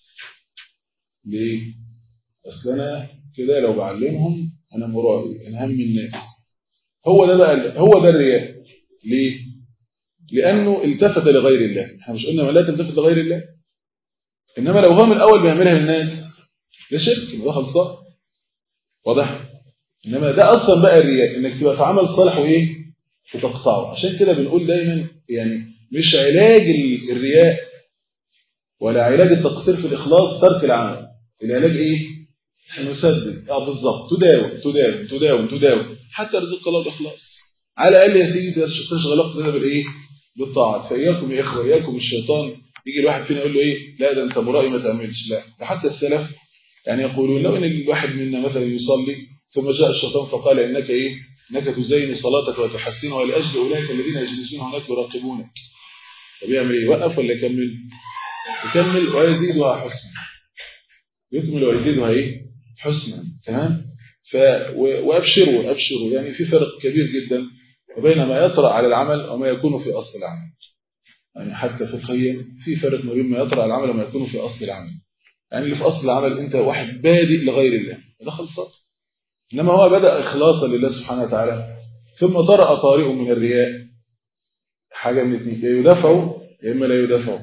ليه اصل انا كده لو بعلمهم انا مرائي انا هم الناس هو ده بقى هو ده الرياء ليه لانه التفت لغير الله احنا مش قلنا ما لا تلتفت لغير الله انما لو هو من الاول بيعملها للناس ده شرك ده خلصان واضح انما ده اصلا بقى الرياء انك تبقى في عمل صالح وايه وتقطعه عشان كده بنقول دايما يعني مش علاج ال- الرياء ولا علاج التقصير في الاخلاص ترك العمل العلاج ايه نسدد اه بالظبط تداوم تداوم تداوم تداوم حتى رزق الله الاخلاص على الاقل يا سيدي تش- تشغل وقت ده بالايه بالطاعات فاياكم يا اخوه اياكم الشيطان يجي الواحد فينا يقول له ايه لا ده انت مرائي ما تعملش لا ده حتى السلف يعني يقولون لو ان الواحد منا مثلا يصلي ثم جاء الشيطان فقال انك ايه انك تزين صلاتك وتحسنها لاجل اولئك الذين يجلسون هناك يراقبونك طب يعمل ايه يوقف ولا يكمل يكمل ويزيدها حسنا يكمل ويزيدها ايه حسنا تمام ف و- وابشروا ابشروا يعني في فرق كبير جدا وبين ما يطرأ على العمل وما يكون في اصل العمل يعني حتى فقهيا في فرق ما بين ما يطرأ على العمل وما يكون في اصل العمل يعني اللي في اصل العمل انت واحد بادئ لغير الله ده خلصان انما هو بدا اخلاصا لله سبحانه وتعالى ثم طرأ طارئ من الرياء حاجه من اثنين يا يدافع يا اما لا يدافع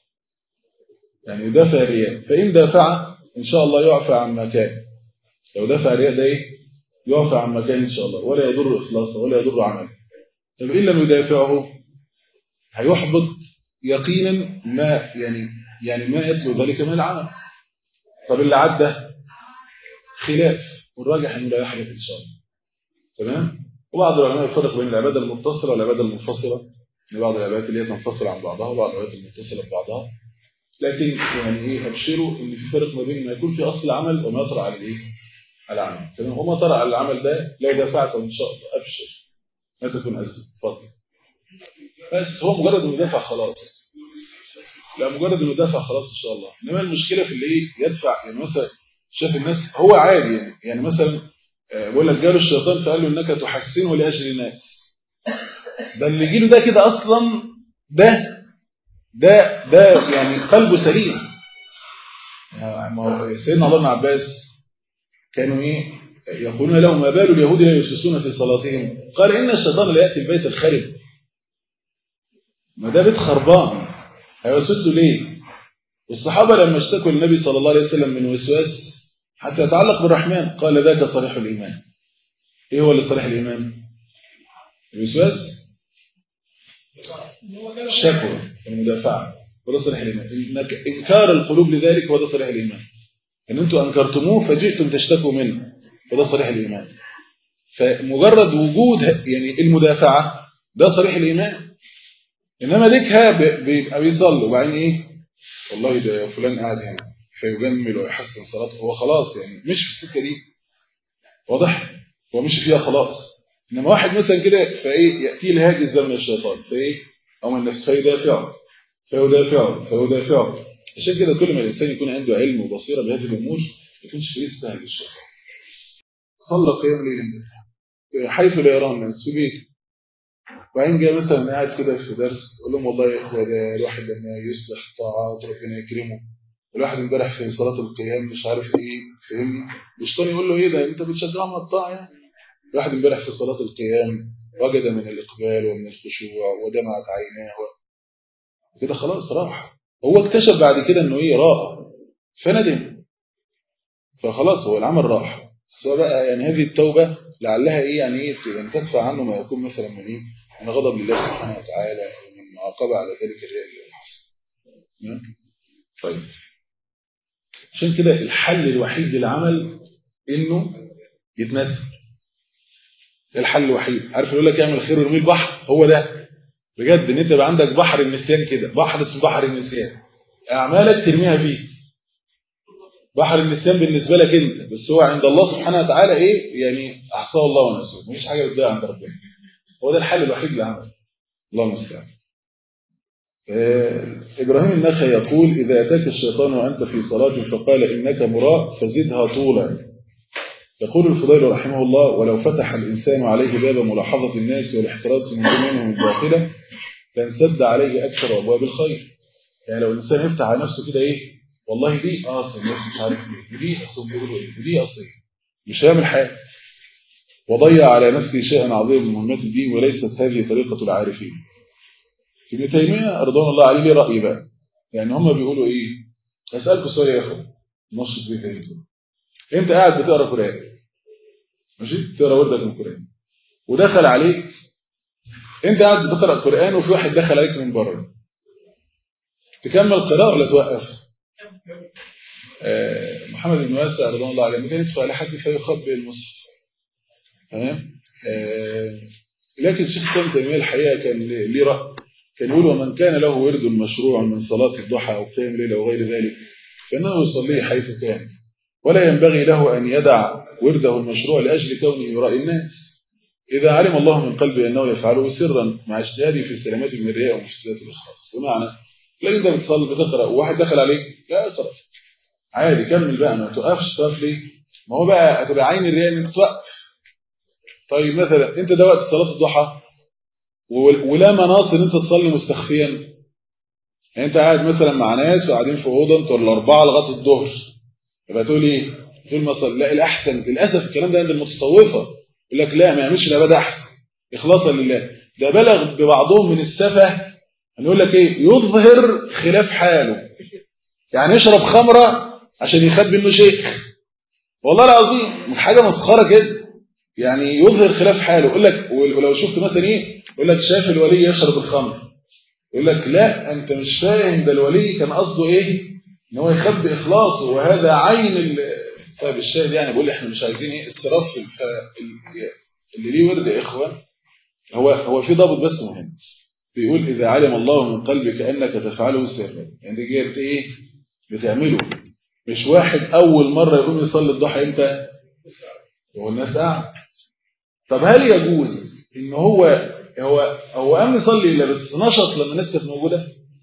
يعني يدافع الرياء فان دافع ان شاء الله يعفى عن مكان لو دافع الرياء ده ايه يعفى عن مكان ان شاء الله ولا يضر اخلاصه ولا يضر عمله طب ان لم يدافعه هيحبط يقينا ما يعني يعني ما يتلو ذلك من العمل طب اللي عدى خلاف والراجح انه لا يحبط ان شاء الله تمام وبعض العلماء يفرق بين العباده المتصله والعباده المنفصله ان بعض العبادات اللي هي تنفصل عن بعضها وبعض العبادات المتصله ببعضها لكن يعني ايه ابشروا ان في فرق ما بين ما يكون في اصل العمل وما يطرأ على الايه على العمل تمام وما طرأ على العمل ده لو دافعته ان شاء الله ابشر ما تكون اسف اتفضل بس هو مجرد انه يدافع خلاص لا مجرد انه يدافع خلاص ان شاء الله انما المشكله في اللي ايه يدفع يعني مثلا شاف الناس هو عادي يعني يعني مثلا آه، بقول لك جاله الشيطان فقال له انك تحسنه لاجل الناس ده اللي يجي له ده كده اصلا ده ده ده يعني قلبه سليم يعني ما هو سيدنا عبد الله بن عباس كانوا ايه يقولون له ما بال اليهود لا يسسون في صلاتهم قال ان الشيطان لا ياتي البيت الخرب ما ده بيت خربان هيوسوسوا ليه والصحابه لما اشتكوا للنبي صلى الله عليه وسلم من وسواس حتى يتعلق بالرحمن قال ذاك صريح الايمان ايه هو اللي صريح الايمان الوسواس الشكوى المدافعه وده صريح الايمان إنك انكار القلوب لذلك وده صريح الايمان ان انتم انكرتموه فجئتم تشتكوا منه وده صريح الايمان فمجرد وجود يعني المدافعه ده صريح الايمان انما ديكها ب- بيبقى بيصلي وبعدين ايه والله ده فلان قاعد هنا فيجمل ويحسن صلاته هو خلاص يعني مش في السكه دي واضح هو مش فيها خلاص انما واحد مثلا كده فايه ياتيه الهاجس ده من الشيطان فايه او من النفس فيدافعه فيدافعه فيدافعه عشان كده كل ما الانسان يكون عنده علم وبصيره بهذه الامور ما يكونش فيه يستهل الشيطان صلى قيام ليل حيث لا يراه الناس في بيته وبعدين جاي مثلا قاعد كده في درس اقول لهم والله يا اخوه ده الواحد لما يصلح طاعات ربنا يكرمه الواحد امبارح في صلاه القيام مش عارف ايه فهمني الشيطان يقول له ايه ده انت بتشجعهم على الطاعه يعني الواحد امبارح في صلاه القيام وجد من الاقبال ومن الخشوع ودمعت عيناه كده خلاص راح هو اكتشف بعد كده انه ايه راى فندم فخلاص هو العمل راح سواء بقى يعني هذه التوبه لعلها ايه يعني ايه يعني تدفع عنه ما يكون مثلا من ايه من غضب لله سبحانه وتعالى ومن معاقبه على ذلك الرياء اللي حصل طيب عشان كده الحل الوحيد للعمل انه يتنسى الحل الوحيد عارف يقول لك اعمل خير ورمي البحر هو ده بجد ان انت يبقى عندك بحر النسيان كده بحر اسمه بحر النسيان اعمالك ترميها فيه بحر النسيان بالنسبه لك انت بس هو عند الله سبحانه وتعالى ايه يعني احصاه الله ونسوه مفيش حاجه بتضيع عند ربنا هو ده الحل الوحيد للعمل الله المستعان آه ابراهيم النخعي يقول اذا اتاك الشيطان وانت في صلاه فقال انك مراء فزدها طولا يقول الفضيل رحمه الله ولو فتح الانسان عليه باب ملاحظه الناس والاحتراس من دمانهم الباطله لانسد عليه اكثر ابواب الخير يعني لو الانسان يفتح على نفسه كده ايه والله دي اه اصل الناس مش عارف ايه ودي اصل بيقولوا ايه ودي اصل مش هيعمل حاجه وضيع على نفسه شيئا عظيما من مهمات الدين وليست هذه طريقه العارفين ابن تيميه رضوان الله عليه ليه راي بقى يعني هم بيقولوا ايه اسالكم سؤال يا اخوان نشط بيه تاني انت قاعد بتقرا قران ماشي تقرا وردك من القران ودخل عليك انت قاعد بتقرا القران وفي واحد دخل عليك من بره تكمل قراءه ولا توقف آه محمد بن واسع رضوان الله عليه كان يدخل على حد فيخبئ المصحف تمام آه لكن الشيخ سامي تيميه الحقيقه كان ليه راي كان يقول ومن كان له ورد مشروع من صلاه الضحى او قيام الليل او غير ذلك فانه يصليه حيث كان ولا ينبغي له ان يدع ورده المشروع لاجل كونه يرائي الناس إذا علم الله من قلبه أنه يفعله سرا مع اجتهاده في السلامات من الرياء ومفسدات الإخلاص بمعنى لو أنت بتصلي بتقرأ وواحد دخل عليك لا اقرأ عادي كمل بقى ما توقفش توقف ليه ما هو بقى هتبقى عين الرياء ان انت توقف طيب مثلا انت ده وقت صلاه الضحى ولا مناص ان انت تصلي مستخفيا يعني انت قاعد مثلا مع ناس وقاعدين في اوضه انتوا الاربعه لغايه الظهر يبقى تقول ايه تقول ما صلي لا الاحسن للاسف الكلام ده عند المتصوفه يقول لك لا ما يعملش العباده احسن اخلاصا لله ده بلغ ببعضهم من السفه هنقول لك ايه يظهر خلاف حاله يعني يشرب خمره عشان يخبي انه شيخ والله العظيم حاجه مسخره كده يعني يظهر خلاف حاله يقول لك ولو شفت مثلا ايه يقول لك شاف الولي يشرب الخمر يقول لك لا انت مش فاهم ده الولي كان قصده ايه ان هو يخبي اخلاصه وهذا عين ال... طيب الشاهد يعني بيقول احنا مش عايزين ايه اسراف في الف... اللي ليه ورد يا اخوان هو هو في ضابط بس مهم بيقول اذا علم الله من قلبك انك تفعله سرا يعني دي جايه ايه بتعمله مش واحد اول مره يقوم يصلي الضحى امتى هو الناس قاعد طب هل يجوز ان هو هو هو قام يصلي الا بس نشط لما الناس كانت موجوده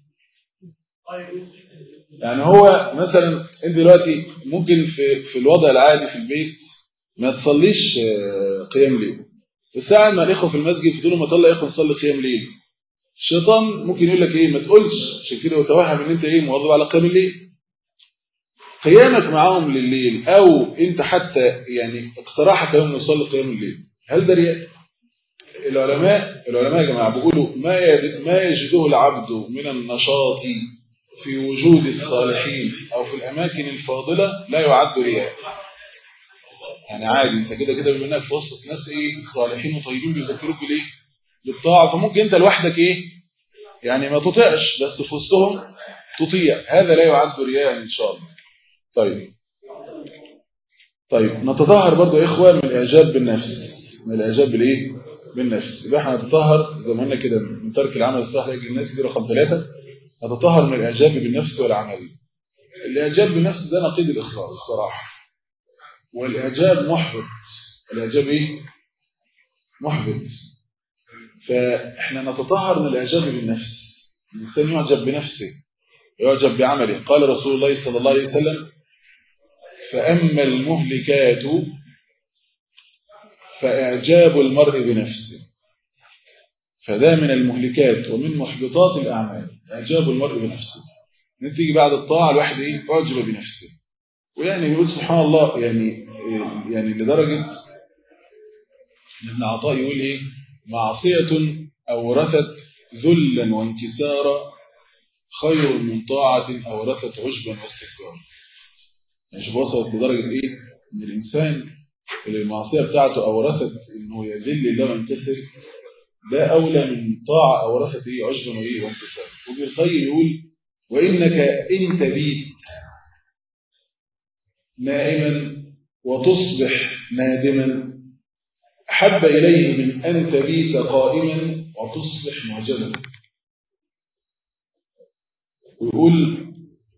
يعني هو مثلا انت دلوقتي ممكن في في الوضع العادي في البيت ما تصليش قيام ليل بس قاعد مع الاخوه في المسجد تقول لهم طلع اخوه نصلي قيام ليل الشيطان ممكن يقول لك ايه ما تقولش عشان كده وتوهم ان انت ايه مواظب على قيام الليل قيامك معاهم لليل او انت حتى يعني اقتراحك يوم نصلي قيام الليل هل ده رياء العلماء العلماء يا جماعه بيقولوا ما ما يجده العبد من النشاط في وجود الصالحين او في الاماكن الفاضله لا يعد رياء يعني عادي انت كده كده بما انك في وسط ناس ايه صالحين وطيبين بيذكروك بالايه بالطاعه فممكن انت لوحدك ايه يعني ما تطيعش بس في وسطهم تطيع هذا لا يعد رياء ان شاء الله طيب طيب نتطهر برضو يا اخوه من الاعجاب بالنفس من الاعجاب بالايه بالنفس يبقى احنا نتطهر زي ما قلنا كده من ترك العمل الصالح لاجل الناس دي رقم ثلاثة نتطهر من الاعجاب بالنفس والعمل الاعجاب بالنفس ده نقيض الاخلاص صراحه والاعجاب محبط الاعجاب ايه محبط فاحنا نتطهر من الاعجاب بالنفس الانسان يعجب بنفسه يعجب بعمله قال رسول الله صلى الله عليه وسلم فأما المهلكات فإعجاب المرء بنفسه فده من المهلكات ومن محبطات الأعمال إعجاب المرء بنفسه إن تيجي بعد الطاعة الواحد إيه أعجب بنفسه ويعني بيقول سبحان الله يعني يعني لدرجة إن ابن عطاء يقول إيه معصية أورثت ذلا وانكسارا خير من طاعة أورثت عجبا واستكبارا يعني شوف وصلت لدرجة إيه إن الإنسان اللي المعصية بتاعته أورثت إنه يذل الله وينكسر ده أولى من طاعة أورثت إيه عجبا وإيه وانكسارا وابن القيم يقول وإنك إن تبيت نائما وتصبح نادما أحب إليه من أن تبيت قائما وتصبح معجبا ويقول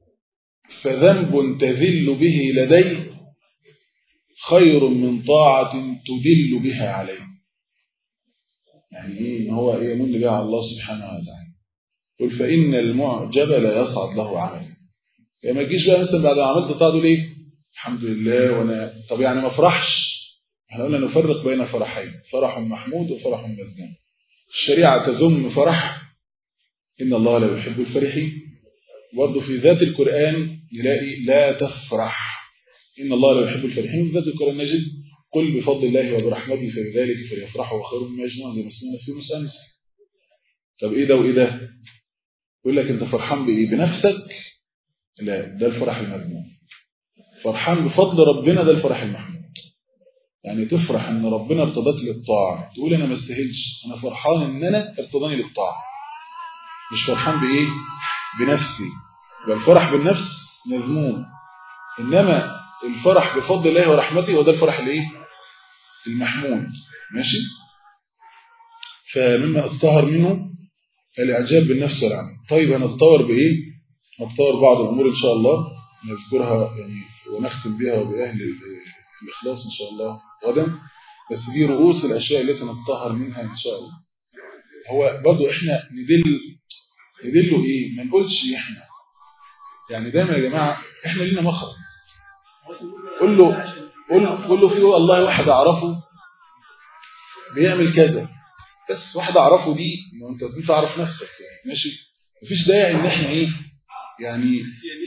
فذنب تذل به لدي خير من طاعة تدل بها عليه يعني إيه إن هو إيه من بها الله سبحانه وتعالى قل فإن المعجب لا يصعد له عمل يعني ما تجيش بقى مثلا بعد ما عملت طاعة تقول إيه الحمد لله وأنا طب يعني ما افرحش احنا قلنا نفرق بين فرحين فرح محمود وفرح مذموم الشريعة تذم فرح إن الله لا يحب الفرحين برضه في ذات القرآن نلاقي لا تفرح إن الله لا يحب الفرحين في ذات القرآن نجد قل بفضل الله وبرحمته فبذلك فليفرحوا وخير مما يجمعون زي ما سمعنا في يونس أمس طب إيه ده وإيه ده؟ يقول لك أنت فرحان بإيه؟ بنفسك؟ لا ده الفرح المذموم فرحان بفضل ربنا ده الفرح المحمود يعني تفرح ان ربنا ارتضاك للطاعه تقول انا ما استاهلش انا فرحان ان انا ارتضاني للطاعه مش فرحان بايه بنفسي يبقى الفرح بالنفس مذموم انما الفرح بفضل الله ورحمته هو ده الفرح الايه المحمود ماشي فمما اتطهر منه الاعجاب بالنفس والعمل طيب هنتطور بايه نتطور بعض الامور ان شاء الله نذكرها يعني ونختم بها وباهل الإخلاص إن شاء الله غدا بس دي رؤوس الأشياء التي نتطهر منها إن شاء الله هو برضو إحنا ندل ندله إيه ما نقولش إحنا يعني دايما يا جماعة إحنا لينا مخرج قول له قول, قول له في والله واحد أعرفه بيعمل كذا بس واحد أعرفه دي ما أنت أنت تعرف نفسك يعني ماشي مفيش داعي إن إحنا إيه يعني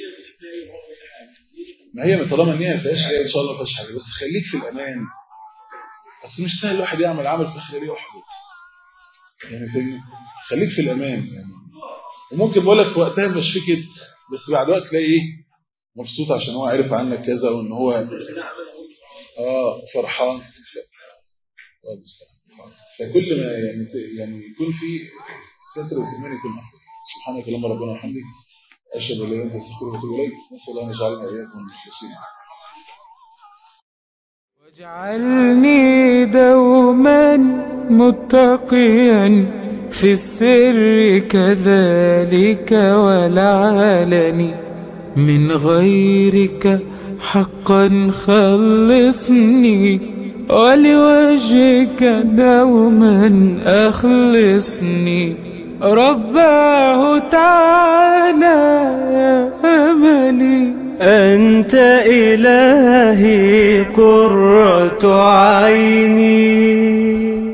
ما هي طالما النية ما فيهاش حاجه ان شاء الله ما فيهاش حاجه بس خليك في الامان بس مش سهل الواحد يعمل عمل في الاخر ليه يحبط يعني فاهمني خليك في الامان يعني وممكن بقول لك في وقتها مش في كده بس بعد وقت تلاقي ايه مبسوط عشان هو عرف عنك كذا وان هو اه فرحان ف... فكل ما يعني يعني يكون في ستر وكمان يكون افضل سبحانك اللهم ربنا وبحمدك أشهد أن لا إله إلا أنت أستغفرك وأتوب إليك نسأل الله أن يجعلنا وإياكم من المخلصين واجعلني دوما متقيا في السر كذلك والعلن من غيرك حقا خلصني ولوجهك دوما أخلصني رباه تعالى يا أملي أنت إلهي قرة عيني